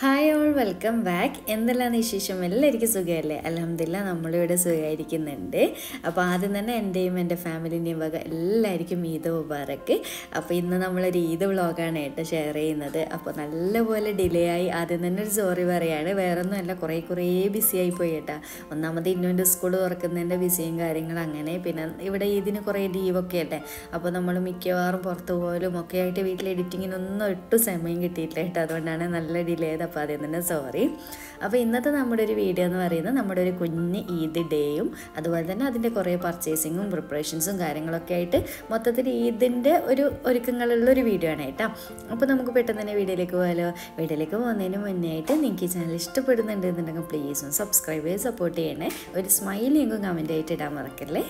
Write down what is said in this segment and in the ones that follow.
hi all welcome back എന്തെല്ലാം വിശേഷം എല്ലാവർക്കും സുഖമല്ലേ അലഹമില്ല നമ്മളിവിടെ സുഖമായിരിക്കുന്നുണ്ട് അപ്പോൾ ആദ്യം തന്നെ എൻ്റെയും എൻ്റെ ഫാമിലിൻ്റെയും വക എല്ലാവർക്കും ഈദ് മുബാറക്ക് അപ്പോൾ ഇന്ന് നമ്മളൊരു ഈദ് വ്ളോഗാണ് കേട്ടോ ഷെയർ ചെയ്യുന്നത് അപ്പോൾ നല്ലപോലെ ഡിലേ ആയി ആദ്യം തന്നെ ഒരു സോറി പറയാണ് വേറൊന്നും അല്ല കുറേ കുറേ ബിസി ആയി പോയി കേട്ടോ ഒന്നാമത് ഇന്നുവിൻ്റെ സ്കൂൾ തുറക്കുന്നതിൻ്റെ ബിസിയും കാര്യങ്ങളും അങ്ങനെ പിന്നെ ഇവിടെ ഇതിന് കുറേ ലീവൊക്കെ അല്ലേ അപ്പോൾ നമ്മൾ മിക്കവാറും പുറത്ത് പോലും ഒക്കെ ആയിട്ട് വീട്ടിൽ എഡിറ്റിങ്ങിനൊന്നും ഒട്ടും സമയം കിട്ടിയിട്ടില്ല കേട്ടോ അതുകൊണ്ടാണ് നല്ല ഡിലേ ചെയ്ത് അപ്പോൾ അതിൽ തന്നെ സോറി അപ്പോൾ ഇന്നത്തെ നമ്മുടെ ഒരു വീഡിയോ എന്ന് പറയുന്നത് നമ്മുടെ ഒരു കുഞ്ഞ് ഈദ് ഡേയും അതുപോലെ തന്നെ അതിൻ്റെ കുറേ പർച്ചേസിങ്ങും പ്രിപ്പറേഷൻസും കാര്യങ്ങളൊക്കെ ആയിട്ട് മൊത്തത്തിൽ ഈദിൻ്റെ ഒരു ഒരുക്കങ്ങളുള്ള ഒരു വീഡിയോ ആണ് കേട്ടോ അപ്പോൾ നമുക്ക് പെട്ടെന്ന് തന്നെ വീഡിയോയിലേക്ക് പോകാലോ വീഡിയോയിലേക്ക് പോകുന്നതിന് മുന്നേ ആയിട്ട് നിങ്ങൾക്ക് ഈ ചാനൽ ഇഷ്ടപ്പെടുന്നുണ്ട് എന്നുണ്ടെങ്കിൽ പ്ലീസ് ഒന്ന് സബ്സ്ക്രൈബ് ചെയ്ത് സപ്പോർട്ട് ചെയ്യണേ ഒരു സ്മൈലിങ്ങും കമൻ്റ് ആയിട്ട് ഇടാൻ മറക്കല്ലേ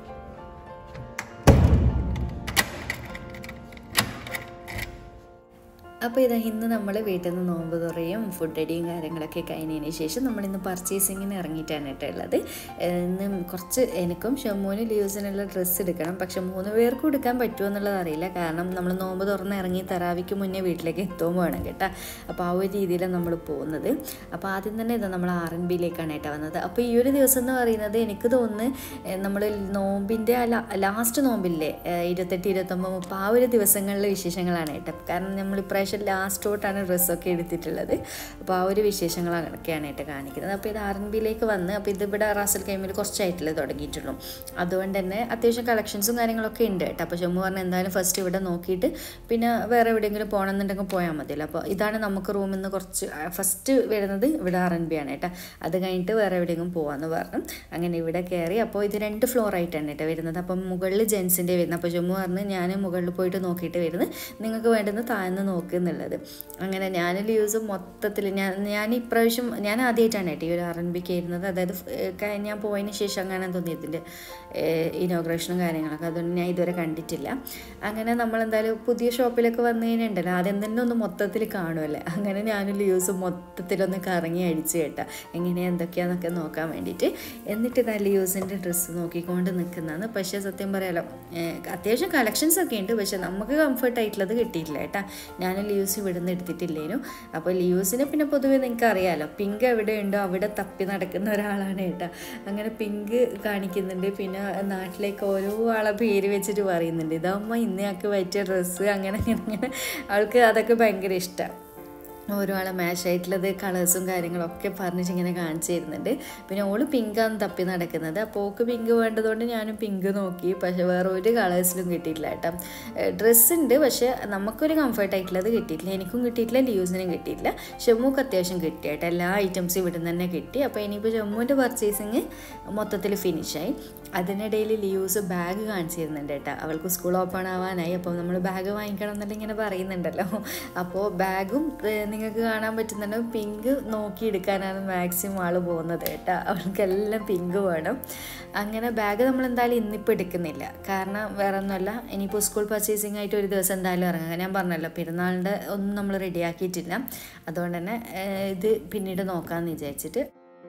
അപ്പോൾ ഇതാ ഇന്ന് നമ്മൾ വീട്ടിൽ നിന്ന് നോമ്പ് തുറയും ഫുഡ് അടിയും കാര്യങ്ങളൊക്കെ കഴിഞ്ഞതിന് ശേഷം നമ്മളിന്ന് പർച്ചേസിങ്ങിന് ഇറങ്ങിയിട്ടാണ് കേട്ടോ ഉള്ളത് ഇന്ന് കുറച്ച് എനിക്കും ഷമ്മൂന് ലീവ്സിനുള്ള ഡ്രസ്സ് എടുക്കണം പക്ഷെ മൂന്ന് പേർക്കും എടുക്കാൻ പറ്റുമോ എന്നുള്ളത് അറിയില്ല കാരണം നമ്മൾ നോമ്പ് തുറന്ന് ഇറങ്ങി തറാവിക്ക് മുന്നേ വീട്ടിലേക്ക് എത്തുമ്പോൾ വേണം കേട്ടോ അപ്പോൾ ആ ഒരു രീതിയിലാണ് നമ്മൾ പോകുന്നത് അപ്പോൾ ആദ്യം തന്നെ ഇതാ നമ്മൾ ആർ എൻ ബിയിലേക്കാണ് കേട്ടോ വന്നത് അപ്പോൾ ഈ ഒരു ദിവസം എന്ന് പറയുന്നത് എനിക്ക് തോന്നുന്നു നമ്മൾ നോമ്പിൻ്റെ ലാസ്റ്റ് നോമ്പില്ലേ ഇരുപത്തെട്ട് ഇരുപത്തൊമ്പത് മുപ്പത് ആ ഒരു ദിവസങ്ങളിലെ വിശേഷങ്ങളാണ് കേട്ടോ കാരണം നമ്മൾ ഇപ്രാവശ്യം ലാസ്റ്റോട്ടാണ് ഡ്രസ്സൊക്കെ എടുത്തിട്ടുള്ളത് അപ്പോൾ ആ ഒരു വിശേഷങ്ങളൊക്കെയാണ് കേട്ടോ കാണിക്കുന്നത് അപ്പോൾ ഇത് ആർ എൻ ബിയിലേക്ക് വന്ന് അപ്പോൾ ഇതിവിടെ റാസൽ കൈമിൽ കുറച്ചായിട്ടല്ലേ തുടങ്ങിയിട്ടുള്ളൂ അതുകൊണ്ട് തന്നെ അത്യാവശ്യം കളക്ഷൻസും കാര്യങ്ങളൊക്കെ ഉണ്ട് കേട്ടോ അപ്പോൾ ഷമ്മു പറഞ്ഞാൽ എന്തായാലും ഫസ്റ്റ് ഇവിടെ നോക്കിയിട്ട് പിന്നെ വേറെ എവിടെയെങ്കിലും പോകണമെന്നുണ്ടെങ്കിൽ പോയാൽ മതിയല്ലോ അപ്പോൾ ഇതാണ് നമുക്ക് റൂമിൽ നിന്ന് കുറച്ച് ഫസ്റ്റ് വരുന്നത് ഇവിടെ ആർ എൻ ബി ആണ് കേട്ടോ അത് കഴിഞ്ഞിട്ട് വേറെ എവിടെയെങ്കിലും പോകാമെന്ന് പറഞ്ഞു അങ്ങനെ ഇവിടെ കയറി അപ്പോൾ ഇത് രണ്ട് ഫ്ലോർ ആയിട്ടാണ് കേട്ടോ വരുന്നത് അപ്പം മുകളിൽ ജെൻസിൻ്റെ വരുന്നത് അപ്പോൾ ഷമ്മു പറഞ്ഞ് ഞാൻ മുകളിൽ പോയിട്ട് നോക്കിയിട്ട് വരുന്നത് നിങ്ങൾക്ക് വേണ്ടുന്ന താഴ്ന്ന് നോക്ക് എന്നുള്ളത് അങ്ങനെ ഞാൻ ലീവ്സ് മൊത്തത്തിൽ ഞാൻ ഞാൻ ഇപ്രാവശ്യം ഞാൻ ആദ്യമായിട്ടാണ് കേട്ടോ ഈ ഒരു ആർ എൻ ബിക്ക് ഇരുന്നത് അതായത് ഞാൻ പോയതിന് ശേഷം അങ്ങനെ തോന്നി ഇതിൻ്റെ ഇനോഗ്രേഷനും കാര്യങ്ങളൊക്കെ അതുകൊണ്ട് ഞാൻ ഇതുവരെ കണ്ടിട്ടില്ല അങ്ങനെ നമ്മളെന്തായാലും പുതിയ ഷോപ്പിലൊക്കെ വന്നു കഴിഞ്ഞിട്ടുണ്ടല്ലോ ആദ്യം തന്നെ ഒന്ന് മൊത്തത്തിൽ കാണുമല്ലേ അങ്ങനെ ഞാൻ ലീവ്സ് മൊത്തത്തിലൊന്ന് കറങ്ങി അടിച്ച് കേട്ടാ എങ്ങനെയാണ് എന്തൊക്കെയാണെന്നൊക്കെ നോക്കാൻ വേണ്ടിയിട്ട് എന്നിട്ട് ഇതാ ലീവ്സിൻ്റെ ഡ്രസ്സ് നോക്കിക്കൊണ്ട് നിൽക്കുന്നതാണ് പക്ഷേ സത്യം പറയാലോ അത്യാവശ്യം കളക്ഷൻസ് ഒക്കെ ഉണ്ട് പക്ഷെ നമുക്ക് കംഫർട്ട് ആയിട്ടുള്ളത് കിട്ടിയിട്ടില്ല കേട്ടാ ഞാൻ ലീവ്സ് ഇവിടുന്ന് എടുത്തിട്ടില്ലേനു അപ്പോൾ ലീവ്സിന് പിന്നെ പൊതുവേ നിങ്ങൾക്ക് അറിയാമല്ലോ പിങ്ക് എവിടെയുണ്ടോ അവിടെ തപ്പി നടക്കുന്ന ഒരാളാണ് കേട്ടോ അങ്ങനെ പിങ്ക് കാണിക്കുന്നുണ്ട് പിന്നെ നാട്ടിലേക്ക് ഓരോ ആളെ പേര് വെച്ചിട്ട് പറയുന്നുണ്ട് ഇതാകുമ്പോൾ ഇന്നയാൾക്ക് പറ്റിയ ഡ്രസ്സ് അങ്ങനെ അങ്ങനെ അവൾക്ക് അതൊക്കെ ഭയങ്കര ഇഷ്ടമാണ് ഓരോ ആളെ മാച്ച് ആയിട്ടുള്ളത് കളേഴ്സും കാര്യങ്ങളൊക്കെ പറഞ്ഞിട്ട് ഇങ്ങനെ കാണിച്ചു തരുന്നുണ്ട് പിന്നെ ഓള് പിങ്കാണ് തപ്പി നടക്കുന്നത് അപ്പോൾ ഓക്ക് പിങ്ക് വേണ്ടതുകൊണ്ട് ഞാനും പിങ്ക് നോക്കി പക്ഷേ വേറെ ഒരു കളേഴ്സിലും കിട്ടിയിട്ടില്ല കേട്ടോ ഡ്രസ്സ് ഉണ്ട് പക്ഷേ നമുക്കൊരു കംഫർട്ട് ആയിട്ടുള്ളത് കിട്ടിയിട്ടില്ല എനിക്കും കിട്ടിയിട്ടില്ല ലീവ്സിനും കിട്ടിയിട്ടില്ല ഷമ്മുക്ക് അത്യാവശ്യം കിട്ടി കേട്ടോ എല്ലാ ഐറ്റംസും ഇവിടെ നിന്ന് തന്നെ കിട്ടി അപ്പോൾ ഇനിയിപ്പോൾ ജമ്മുവിൻ്റെ പർച്ചേസിങ് മൊത്തത്തിൽ ഫിനിഷായി അതിനിടയിൽ ലീവ്സ് ബാഗ് കാണിച്ചു തരുന്നുണ്ട് കേട്ടോ അവൾക്ക് സ്കൂൾ ഓപ്പൺ ആവാനായി അപ്പോൾ നമ്മൾ ബാഗ് വാങ്ങിക്കണം എന്നല്ല ഇങ്ങനെ പറയുന്നുണ്ടല്ലോ അപ്പോൾ ബാഗും നിങ്ങൾക്ക് കാണാൻ പറ്റുന്നുണ്ട് പിങ്ക് നോക്കി എടുക്കാനാണ് മാക്സിമം ആൾ പോകുന്നത് കേട്ടോ അവൾക്കെല്ലാം പിങ്ക് വേണം അങ്ങനെ ബാഗ് നമ്മൾ എന്തായാലും ഇന്നിപ്പോൾ എടുക്കുന്നില്ല കാരണം വേറെ ഒന്നുമല്ല ഇനിയിപ്പോൾ സ്കൂൾ പർച്ചേസിംഗ് ആയിട്ട് ഒരു ദിവസം എന്തായാലും ഇറങ്ങുക ഞാൻ പറഞ്ഞല്ലോ പെരുന്നാളിൻ്റെ ഒന്നും നമ്മൾ റെഡിയാക്കിയിട്ടില്ല അതുകൊണ്ട് തന്നെ ഇത് പിന്നീട് നോക്കാമെന്ന് വിചാരിച്ചിട്ട്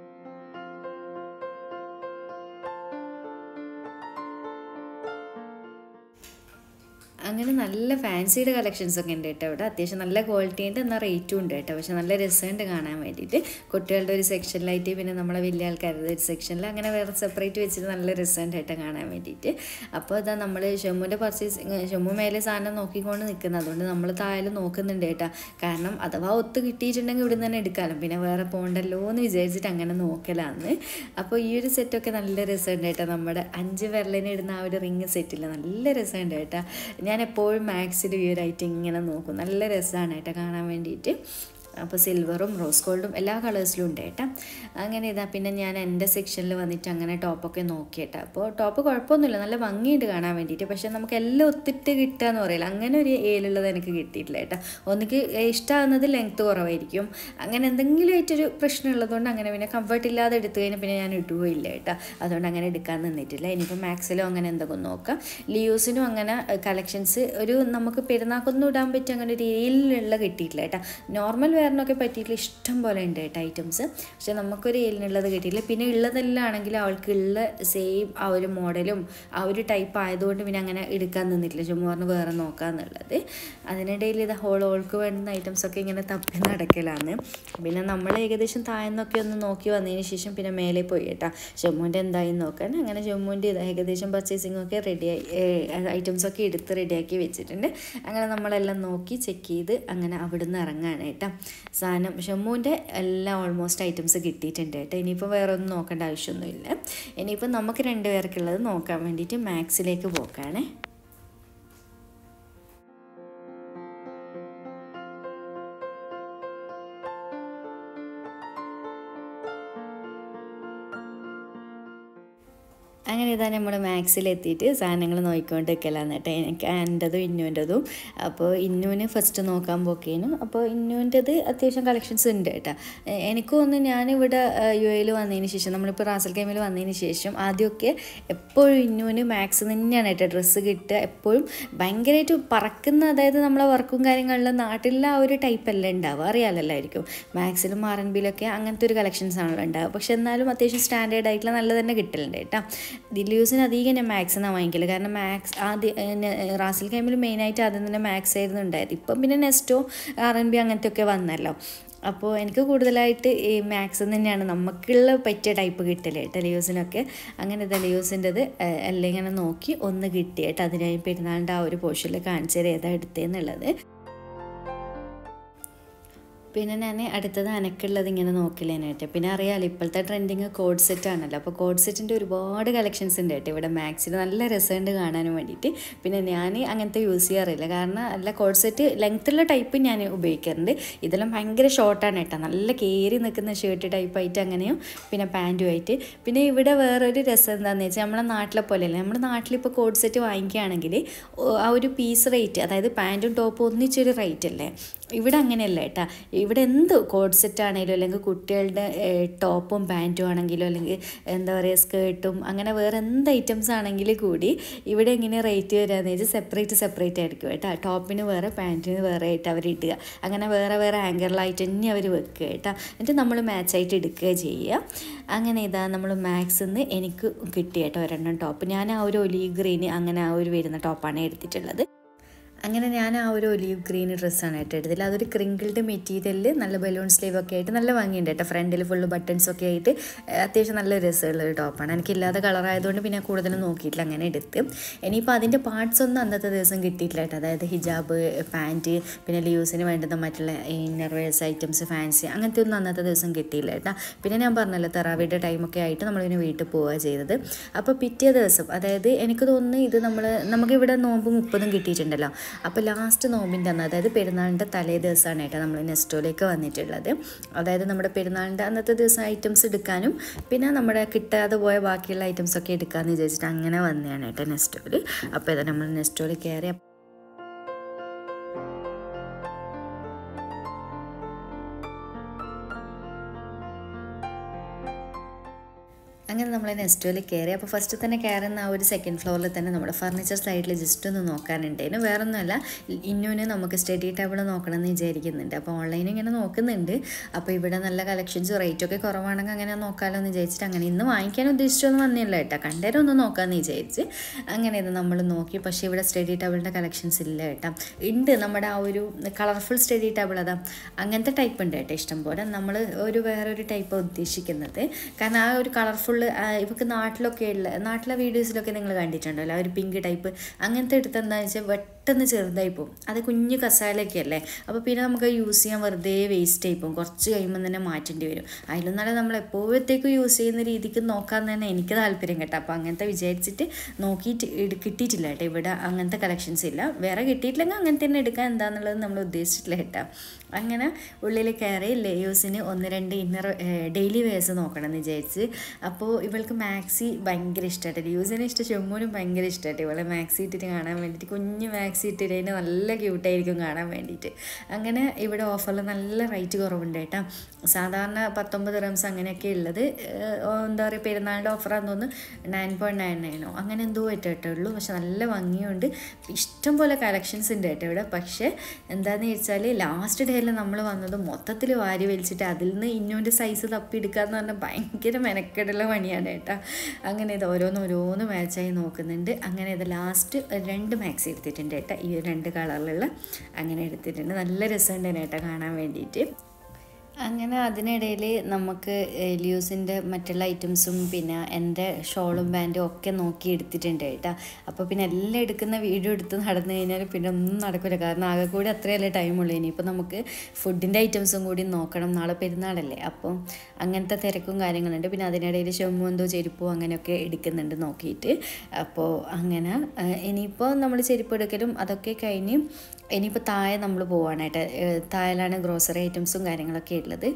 അങ്ങനെ നല്ല ഫാൻസിയുടെ കളക്ഷൻസ് ഒക്കെ ഉണ്ട് കേട്ടോ ഇവിടെ അത്യാവശ്യം നല്ല ക്വാളിറ്റി ഉണ്ട് എന്നാൽ റേറ്റും ഉണ്ട് കേട്ടോ പക്ഷെ നല്ല രസമുണ്ട് കാണാൻ വേണ്ടിയിട്ട് കുട്ടികളുടെ ഒരു സെക്ഷനിലായിട്ട് പിന്നെ നമ്മളെ വലിയ ആൾക്കാരുടെ ഒരു സെക്ഷനിൽ അങ്ങനെ വേറെ സെപ്പറേറ്റ് വെച്ചിട്ട് നല്ല രസമുണ്ട് കേട്ടോ കാണാൻ വേണ്ടിയിട്ട് അപ്പോൾ ഇതാ നമ്മൾ ഷെമ്മുൻ്റെ പർച്ചേസ് ഷെമ്മു മേലെ സാധനം നോക്കിക്കൊണ്ട് നിൽക്കുന്നത് അതുകൊണ്ട് നമ്മൾ താഴെ നോക്കുന്നുണ്ട് കേട്ടോ കാരണം അഥവാ ഒത്ത് കിട്ടിയിട്ടുണ്ടെങ്കിൽ ഇവിടെ തന്നെ എടുക്കാമല്ലോ പിന്നെ വേറെ പോകണ്ടല്ലോ എന്ന് വിചാരിച്ചിട്ട് അങ്ങനെ നോക്കലാന്ന് അപ്പോൾ ഈ ഒരു സെറ്റൊക്കെ നല്ല രസമുണ്ട് കേട്ടോ നമ്മുടെ അഞ്ച് വിരലിന് ഇടുന്ന ആ ഒരു റിങ് സെറ്റില്ല നല്ല രസമുണ്ട് കേട്ടോ ഞാൻ എപ്പോഴും മാക്സിൽ ഈ ഒരു ഐറ്റം ഇങ്ങനെ നോക്കും നല്ല രസമാണ് കേട്ടോ കാണാൻ വേണ്ടിയിട്ട് അപ്പോൾ സിൽവറും റോസ് ഗോൾഡും എല്ലാ കളേഴ്സിലും ഉണ്ട് കേട്ടോ അങ്ങനെ ഇതാ പിന്നെ ഞാൻ എൻ്റെ സെക്ഷനിൽ വന്നിട്ട് അങ്ങനെ ടോപ്പൊക്കെ നോക്കിയിട്ടാ അപ്പോൾ ടോപ്പ് കുഴപ്പമൊന്നുമില്ല നല്ല ഭംഗിയുണ്ട് കാണാൻ വേണ്ടിയിട്ട് പക്ഷേ നമുക്ക് എല്ലാം ഒത്തിട്ട് കിട്ടുക എന്ന് പറയില്ല അങ്ങനെ ഒരു ഏലുള്ളത് എനിക്ക് കിട്ടിയിട്ടില്ല കേട്ടോ ഒന്നിക്ക് ഇഷ്ടമാകുന്നത് ലെങ്ത്ത് കുറവായിരിക്കും അങ്ങനെ എന്തെങ്കിലും ആയിട്ടൊരു പ്രശ്നം ഉള്ളതുകൊണ്ട് അങ്ങനെ പിന്നെ കംഫർട്ട് ഇല്ലാതെ എടുത്തു കഴിഞ്ഞാൽ പിന്നെ ഞാൻ ഇടുകയില്ല കേട്ടോ അതുകൊണ്ട് അങ്ങനെ എടുക്കാൻ നിന്നിട്ടില്ല ഇനിയിപ്പോൾ മാക്സിലോ അങ്ങനെ എന്തെങ്കിലും നോക്കാം ലിയൂസിനും അങ്ങനെ കളക്ഷൻസ് ഒരു നമുക്ക് പെരുന്നാക്കൊന്നും ഇടാൻ പറ്റും അങ്ങനെ ഒരു ഏലിലുള്ള കിട്ടിയിട്ടില്ല കേട്ടോ നോർമൽ വെയറിനൊക്കെ പറ്റിയിട്ടുള്ള ഇഷ്ടം പോലെ ഉണ്ട് കേട്ടോ ഐറ്റംസ് പക്ഷെ നമുക്കൊരു ഏലിനുള്ളത് കിട്ടിയില്ല പിന്നെ ഉള്ളതെല്ലാം ആണെങ്കിൽ അവൾക്ക് ഉള്ള സെയിം ആ ഒരു മോഡലും ആ ഒരു ടൈപ്പ് ആയതുകൊണ്ട് പിന്നെ അങ്ങനെ എടുക്കാൻ നിന്നിട്ടില്ല ചുമ്മാ പറഞ്ഞ് വേറെ നോക്കാന്നുള്ളത് അതിനിടയിൽ ഇത് ഹോൾ ഓൾക്ക് വേണ്ടുന്ന ഐറ്റംസൊക്കെ ഇങ്ങനെ തപ്പി നടക്കലാണ് പിന്നെ നമ്മൾ ഏകദേശം താഴ്ന്നൊക്കെ ഒന്ന് നോക്കി വന്നതിന് ശേഷം പിന്നെ മേലെ പോയി കേട്ടോ ജമ്മുവിൻ്റെ എന്തായി നോക്കാൻ അങ്ങനെ ജമ്മുവിൻ്റെ ഇത് ഏകദേശം പർച്ചേസിംഗ് ഒക്കെ റെഡിയായി ഐറ്റംസൊക്കെ എടുത്ത് റെഡിയാക്കി വെച്ചിട്ടുണ്ട് അങ്ങനെ നമ്മളെല്ലാം നോക്കി ചെക്ക് ചെയ്ത് അങ്ങനെ അവിടുന്ന് ഇറങ്ങാണ് കേട്ടോ സാധനം ഷമ്മുവിൻ്റെ എല്ലാ ഓൾമോസ്റ്റ് ഐറ്റംസ് കിട്ടിയിട്ടുണ്ട് കേട്ടോ ഇനിയിപ്പോൾ വേറെ ഒന്നും നോക്കേണ്ട ആവശ്യമൊന്നുമില്ല ഇനിയിപ്പോൾ നമുക്ക് രണ്ട് പേർക്കുള്ളത് നോക്കാൻ വേണ്ടിയിട്ട് മാക്സിലേക്ക് പോക്കാണേ അങ്ങനെ ഇതാ നമ്മൾ മാക്സിൽ എത്തിയിട്ട് സാധനങ്ങൾ നോക്കിക്കൊണ്ട് നിൽക്കലാന്ന് കേട്ടോ എനിക്ക് എൻ്റെതും ഇന്നുവിൻ്റെതും അപ്പോൾ ഇന്നുവിന് ഫസ്റ്റ് നോക്കാൻ പോക്കേനു അപ്പോൾ ഇന്നുവിൻ്റെത് അത്യാവശ്യം കളക്ഷൻസ് ഉണ്ട് കേട്ടോ എനിക്ക് തോന്നുന്നു ഞാനിവിടെ യു എയിൽ വന്നതിന് ശേഷം നമ്മളിപ്പോൾ റാസൽ ഗെയിമിൽ വന്നതിന് ശേഷം ആദ്യമൊക്കെ എപ്പോഴും ഇന്നുവിന് മാക്സ് തന്നെയാണ് കേട്ടോ ഡ്രസ്സ് കിട്ടുക എപ്പോഴും ഭയങ്കരമായിട്ട് പറക്കുന്ന അതായത് നമ്മളെ വർക്കും കാര്യങ്ങളിലും നാട്ടിലെ ആ ഒരു ടൈപ്പ് അല്ല ഉണ്ടാവുക അറിയാമല്ലായിരിക്കും മാക്സിലും ആർ എൻ ബിയിലൊക്കെ അങ്ങനത്തെ ഒരു കളക്ഷൻസ് ആണല്ലോ ഉണ്ടാവുക പക്ഷെ എന്നാലും അത്യാവശ്യം സ്റ്റാൻഡേർഡ് ആയിട്ടുള്ള നല്ല തന്നെ കിട്ടലുണ്ട് കേട്ടോ ദിലൂസിന് അധികം ഞാൻ മാത്സിനാണ് വാങ്ങിക്കല് കാരണം മാത്സ് ആദ്യം റാസൽ ഗെയിമിൽ മെയിനായിട്ട് ആദ്യം തന്നെ മാത്സ് ആയിരുന്നു ഉണ്ടായത് ഇപ്പം പിന്നെ നെസ്റ്റോ ആർ എൻ ബി അങ്ങനത്തെ ഒക്കെ വന്നല്ലോ അപ്പോൾ എനിക്ക് കൂടുതലായിട്ട് ഈ മാത്സ് തന്നെയാണ് നമുക്കുള്ള പറ്റിയ ടൈപ്പ് കിട്ടല് ടെലിയൂസിനൊക്കെ അങ്ങനെ ടെലിയൂസിൻ്റെത് എല്ലാം ഇങ്ങനെ നോക്കി ഒന്ന് കിട്ടിയിട്ട് അതിനായി പെരുന്നാളിൻ്റെ ആ ഒരു പോർഷനിൽ കാണിച്ചു തരാം ഏതാ എടുത്തതെന്നുള്ളത് പിന്നെ ഞാൻ അടുത്തത് അനക്കുള്ളത് ഇങ്ങനെ നോക്കില്ലേനായിട്ട് പിന്നെ അറിയാമല്ലോ ഇപ്പോഴത്തെ ട്രെൻഡിങ് കോഡ് സെറ്റ് ആണല്ലോ അപ്പോൾ കോഡ് സെറ്റിൻ്റെ ഒരുപാട് കളക്ഷൻസ് ഉണ്ട് കേട്ടോ ഇവിടെ മാക്സിൽ നല്ല രസമുണ്ട് കാണാനും വേണ്ടിയിട്ട് പിന്നെ ഞാൻ അങ്ങനത്തെ യൂസ് ചെയ്യാറില്ല കാരണം അല്ല കോഡ് സെറ്റ് ലെങ്ത്തുള്ള ടൈപ്പ് ഞാൻ ഉപയോഗിക്കാറുണ്ട് ഇതെല്ലാം ഭയങ്കര ഷോർട്ടാണ് കേട്ടോ നല്ല കയറി നിൽക്കുന്ന ഷർട്ട് ടൈപ്പായിട്ട് അങ്ങനെയും പിന്നെ പാൻറ്റുമായിട്ട് പിന്നെ ഇവിടെ വേറൊരു രസം എന്താണെന്ന് വെച്ചാൽ നമ്മളെ നാട്ടിലെ പോലെയല്ല നമ്മുടെ നാട്ടിലിപ്പോൾ കോഡ് സെറ്റ് വാങ്ങിക്കുകയാണെങ്കിൽ ആ ഒരു പീസ് റേറ്റ് അതായത് പാൻറ്റും ടോപ്പും ഒന്നിച്ചൊരു റേറ്റ് അല്ലേ ഇവിടെ അങ്ങനെയല്ല കേട്ടാ ഇവിടെ എന്ത് കോഡ് സെറ്റ് ആണെങ്കിലും അല്ലെങ്കിൽ കുട്ടികളുടെ ടോപ്പും പാൻറ്റും ആണെങ്കിലോ അല്ലെങ്കിൽ എന്താ പറയുക സ്കേർട്ടും അങ്ങനെ വേറെ എന്ത് ഐറ്റംസ് ആണെങ്കിൽ കൂടി ഇവിടെ ഇങ്ങനെ റേറ്റ് വരാമെന്ന് വെച്ചാൽ സെപ്പറേറ്റ് സെപ്പറേറ്റ് ആയിരിക്കും കേട്ടോ ടോപ്പിന് വേറെ പാൻറ്റിന് വേറെ ആയിട്ട് അവർ ഇടുക അങ്ങനെ വേറെ വേറെ ആങ്കറിലായിട്ട് തന്നെ അവർ വെക്കുക കേട്ടോ എന്നിട്ട് നമ്മൾ മാച്ചായിട്ട് എടുക്കുക ചെയ്യുക അങ്ങനെ ഇതാ നമ്മൾ മാക്സിൽ നിന്ന് എനിക്ക് കിട്ടി കേട്ടോ ഒരെണ്ണം ടോപ്പ് ഞാൻ ആ ഒരു ഒലീവ് ഗ്രീന് അങ്ങനെ ആ ഒരു വരുന്ന ടോപ്പാണ് എടുത്തിട്ടുള്ളത് അങ്ങനെ ഞാൻ ആ ഒരു ഒലീവ് ഗ്രീൻ ഡ്രസ്സാണ് കേട്ടോ എടുത്തത് അതൊരു ക്രിങ്കിൾഡ് മെറ്റീരിയലിൽ നല്ല ബലൂൺ സ്ലീവ് ഒക്കെ ആയിട്ട് നല്ല ഭംഗിയുണ്ട് കേട്ടോ ഫ്രണ്ടിൽ ഫുള്ള് ബട്ടൺസ് ഒക്കെ ആയിട്ട് അത്യാവശ്യം നല്ല രസമുള്ള ഒരു ടോപ്പാണ് എനിക്കില്ലാത്ത കളറായതുകൊണ്ട് പിന്നെ കൂടുതലും നോക്കിയിട്ടില്ല അങ്ങനെ എടുത്ത് ഇനിയിപ്പോൾ അതിൻ്റെ പാർട്സ് ഒന്നും അന്നത്തെ ദിവസം കിട്ടിയിട്ടില്ല കേട്ടോ അതായത് ഹിജാബ് പാൻറ്റ് പിന്നെ ലീവ്സിന് വേണ്ടുന്ന മറ്റുള്ള ഇന്നർ വെയർസ് ഐറ്റംസ് ഫാൻസി അങ്ങനത്തെ ഒന്നും അന്നത്തെ ദിവസം കിട്ടിയില്ല കേട്ടോ പിന്നെ ഞാൻ പറഞ്ഞല്ലോ തെറാവിയുടെ ടൈമൊക്കെ ആയിട്ട് നമ്മളിങ്ങനെ വീട്ടിൽ പോവുക ചെയ്തത് അപ്പോൾ പിറ്റേ ദിവസം അതായത് എനിക്ക് തോന്നുന്നു ഇത് നമ്മൾ നമുക്കിവിടെ നോമ്പ് മുപ്പതും കിട്ടിയിട്ടുണ്ടല്ലോ അപ്പോൾ ലാസ്റ്റ് നോമ്പിൻ്റെ അന്ന് അതായത് പെരുന്നാളിൻ്റെ തലേ ദിവസമാണ് കേട്ടോ നമ്മൾ നെസ്റ്റോയിലേക്ക് വന്നിട്ടുള്ളത് അതായത് നമ്മുടെ പെരുന്നാളിൻ്റെ അന്നത്തെ ദിവസം ഐറ്റംസ് എടുക്കാനും പിന്നെ നമ്മുടെ കിട്ടാതെ പോയ ബാക്കിയുള്ള ഐറ്റംസ് ഒക്കെ എടുക്കാമെന്ന് വിചാരിച്ചിട്ട് അങ്ങനെ വന്നതാണ് കേട്ടോ നെസ്റ്റോയിൽ അപ്പോൾ ഇത് നമ്മൾ നെസ്റ്റോയിൽ കയറി അങ്ങനെ നമ്മൾ നെസ്റ്റോയിൽ കയറി അപ്പോൾ ഫസ്റ്റ് തന്നെ കയറുന്ന ആ ഒരു സെക്കൻഡ് ഫ്ലോറിൽ തന്നെ നമ്മുടെ ഫർണിച്ചർ സൈഡിൽ ജസ്റ്റ് ഒന്ന് നോക്കാനുണ്ടായിരുന്നു വേറെ ഒന്നുമല്ല ഇന്നുവിന് നമുക്ക് സ്റ്റഡി ടേബിൾ നോക്കണം എന്ന് വിചാരിക്കുന്നുണ്ട് അപ്പോൾ ഓൺലൈനിൽ ഇങ്ങനെ നോക്കുന്നുണ്ട് അപ്പോൾ ഇവിടെ നല്ല കളക്ഷൻസ് റേറ്റൊക്കെ കുറവാണെങ്കിൽ അങ്ങനെ നോക്കാമല്ലോ എന്ന് വിചാരിച്ചിട്ട് അങ്ങനെ ഇന്ന് വാങ്ങിക്കാൻ ഉദ്ദേശിച്ചൊന്നും വന്നില്ല കേട്ടോ കണ്ടേരം ഒന്ന് നോക്കാമെന്ന് വിചാരിച്ച് അങ്ങനെ ഇത് നമ്മൾ നോക്കി പക്ഷേ ഇവിടെ സ്റ്റഡി ടേബിളിൻ്റെ കളക്ഷൻസ് ഇല്ല കേട്ടോ ഉണ്ട് നമ്മുടെ ആ ഒരു കളർഫുൾ സ്റ്റഡി ടേബിൾ അതാ അങ്ങനത്തെ ടൈപ്പ് ഉണ്ട് കേട്ടോ ഇഷ്ടം പോലെ നമ്മൾ ഒരു വേറൊരു ടൈപ്പ് ഉദ്ദേശിക്കുന്നത് കാരണം ആ ഒരു കളർഫുൾ ഇവർക്ക് നാട്ടിലൊക്കെ ഉള്ള നാട്ടിലെ വീഡിയോസിലൊക്കെ നിങ്ങൾ കണ്ടിട്ടുണ്ടല്ലോ ആ ഒരു പിങ്ക് ടൈപ്പ് അങ്ങനത്തെ എടുത്ത് എന്താണെന്ന് വെച്ചാൽ പെട്ടെന്ന് ചെറുതായി പോകും അത് കുഞ്ഞു കസാലയൊക്കെ അല്ലേ അപ്പോൾ പിന്നെ നമുക്ക് യൂസ് ചെയ്യാൻ വെറുതെ വേസ്റ്റ് ആയി പോകും കുറച്ച് കഴിയുമ്പോൾ തന്നെ മാറ്റേണ്ടി വരും അതിലും നല്ല നമ്മൾ എപ്പോഴത്തേക്കും യൂസ് ചെയ്യുന്ന രീതിക്ക് നോക്കാൻ തന്നെ എനിക്ക് താല്പര്യം കേട്ടോ അപ്പോൾ അങ്ങനത്തെ വിചാരിച്ചിട്ട് നോക്കിയിട്ട് കിട്ടിയിട്ടില്ല കേട്ടോ ഇവിടെ അങ്ങനത്തെ കളക്ഷൻസ് ഇല്ല വേറെ കിട്ടിയിട്ടില്ലെങ്കിൽ അങ്ങനെ തന്നെ എടുക്കാൻ എന്താണെന്നുള്ളത് നമ്മൾ ഉദ്ദേശിച്ചിട്ടില്ല കേട്ടോ അങ്ങനെ ഉള്ളിൽ കയറി ലേയൂസിന് ഒന്ന് രണ്ട് ഇന്നർ ഡെയിലി വെയർസ് നോക്കണം എന്ന് വിചാരിച്ച് അപ്പോൾ ഇവൾക്ക് മാക്സി ഭയങ്കര ഇഷ്ടമായിട്ട് യൂസിന് ഇഷ്ടം ഷെമ്മൂനും ഭയങ്കര ഇഷ്ടമായിട്ട് ഇവളെ മാക്സി ഇട്ടിട്ട് കാണാൻ വേണ്ടിയിട്ട് കുഞ്ഞ് മാക്സി മാക്സി ഇട്ടിട്ട് നല്ല ക്യൂട്ടായിരിക്കും കാണാൻ വേണ്ടിയിട്ട് അങ്ങനെ ഇവിടെ ഓഫറിൽ നല്ല റേറ്റ് കുറവുണ്ട് കേട്ടോ സാധാരണ പത്തൊമ്പത് റംസ് അങ്ങനെയൊക്കെ ഉള്ളത് ഏഹ്, എന്താ പറയുക പെരുന്നാളിൻ്റെ ഓഫറാന്ന് തോന്നുന്നു നയൻ പോയിൻറ്റ് നയൻ നയനോ അങ്ങനെ എന്തോ ആയിട്ടേ ഉള്ളൂ പക്ഷെ നല്ല ഭംഗിയുണ്ട് ഇഷ്ടം പോലെ കളക്ഷൻസ് ഉണ്ട് കേട്ടോ ഇവിടെ പക്ഷേ എന്താണെന്ന് വെച്ചാൽ ലാസ്റ്റ് ഡേയിൽ നമ്മൾ വന്നത് മൊത്തത്തിൽ വാരി വലിച്ചിട്ട് അതിൽ നിന്ന് ഇന്നോൻ്റെ സൈസ് തപ്പിയെടുക്കുക എന്ന് പറഞ്ഞാൽ ഭയങ്കര മെനക്കെടുള്ള പണിയാണ് കേട്ടോ അങ്ങനെ ഇത് ഓരോന്ന് ഓരോന്ന് മാച്ചായി നോക്കുന്നുണ്ട് അങ്ങനെ ഇത് ലാസ്റ്റ് രണ്ട് മാക്സ് എടുത്തിട്ടുണ്ട് കേട്ടോ ഈ രണ്ട് കളറിലുള്ള അങ്ങനെ എടുത്തിട്ടുണ്ട് നല്ല രസമുണ്ട് കേട്ടോ കാണാൻ വേണ്ടിയിട്ട് അങ്ങനെ അതിനിടയിൽ നമുക്ക് ലിയൂസിൻ്റെ മറ്റുള്ള ഐറ്റംസും പിന്നെ എൻ്റെ ഷോളും പാൻറ്റും ഒക്കെ നോക്കി എടുത്തിട്ടുണ്ട് കേട്ടോ അപ്പോൾ പിന്നെ എല്ലാം എടുക്കുന്ന വീഡിയോ എടുത്ത് നടന്നു കഴിഞ്ഞാൽ പിന്നെ ഒന്നും നടക്കില്ല കാരണം ആകെ കൂടി അത്രയല്ലേ ടൈമുള്ളൂ ഇനിയിപ്പോൾ നമുക്ക് ഫുഡിൻ്റെ ഐറ്റംസും കൂടി നോക്കണം നാളെ പെരുന്നാളല്ലേ അപ്പം അങ്ങനത്തെ തിരക്കും കാര്യങ്ങളുണ്ട് പിന്നെ അതിനിടയിൽ ഷെമ്മു എന്തോ ചെരുപ്പോ അങ്ങനെയൊക്കെ എടുക്കുന്നുണ്ട് നോക്കിയിട്ട് അപ്പോൾ അങ്ങനെ ആ, ഇനിയിപ്പോൾ നമ്മൾ ചെരുപ്പ് എടുക്കലും അതൊക്കെ കഴിഞ്ഞ് ഇനിയിപ്പോൾ താഴെ നമ്മൾ പോവാനായിട്ട് ഏഹ് താഴെയാണ് ഗ്രോസറി ഐറ്റംസും കാര്യങ്ങളൊക്കെ ഉള്ളത്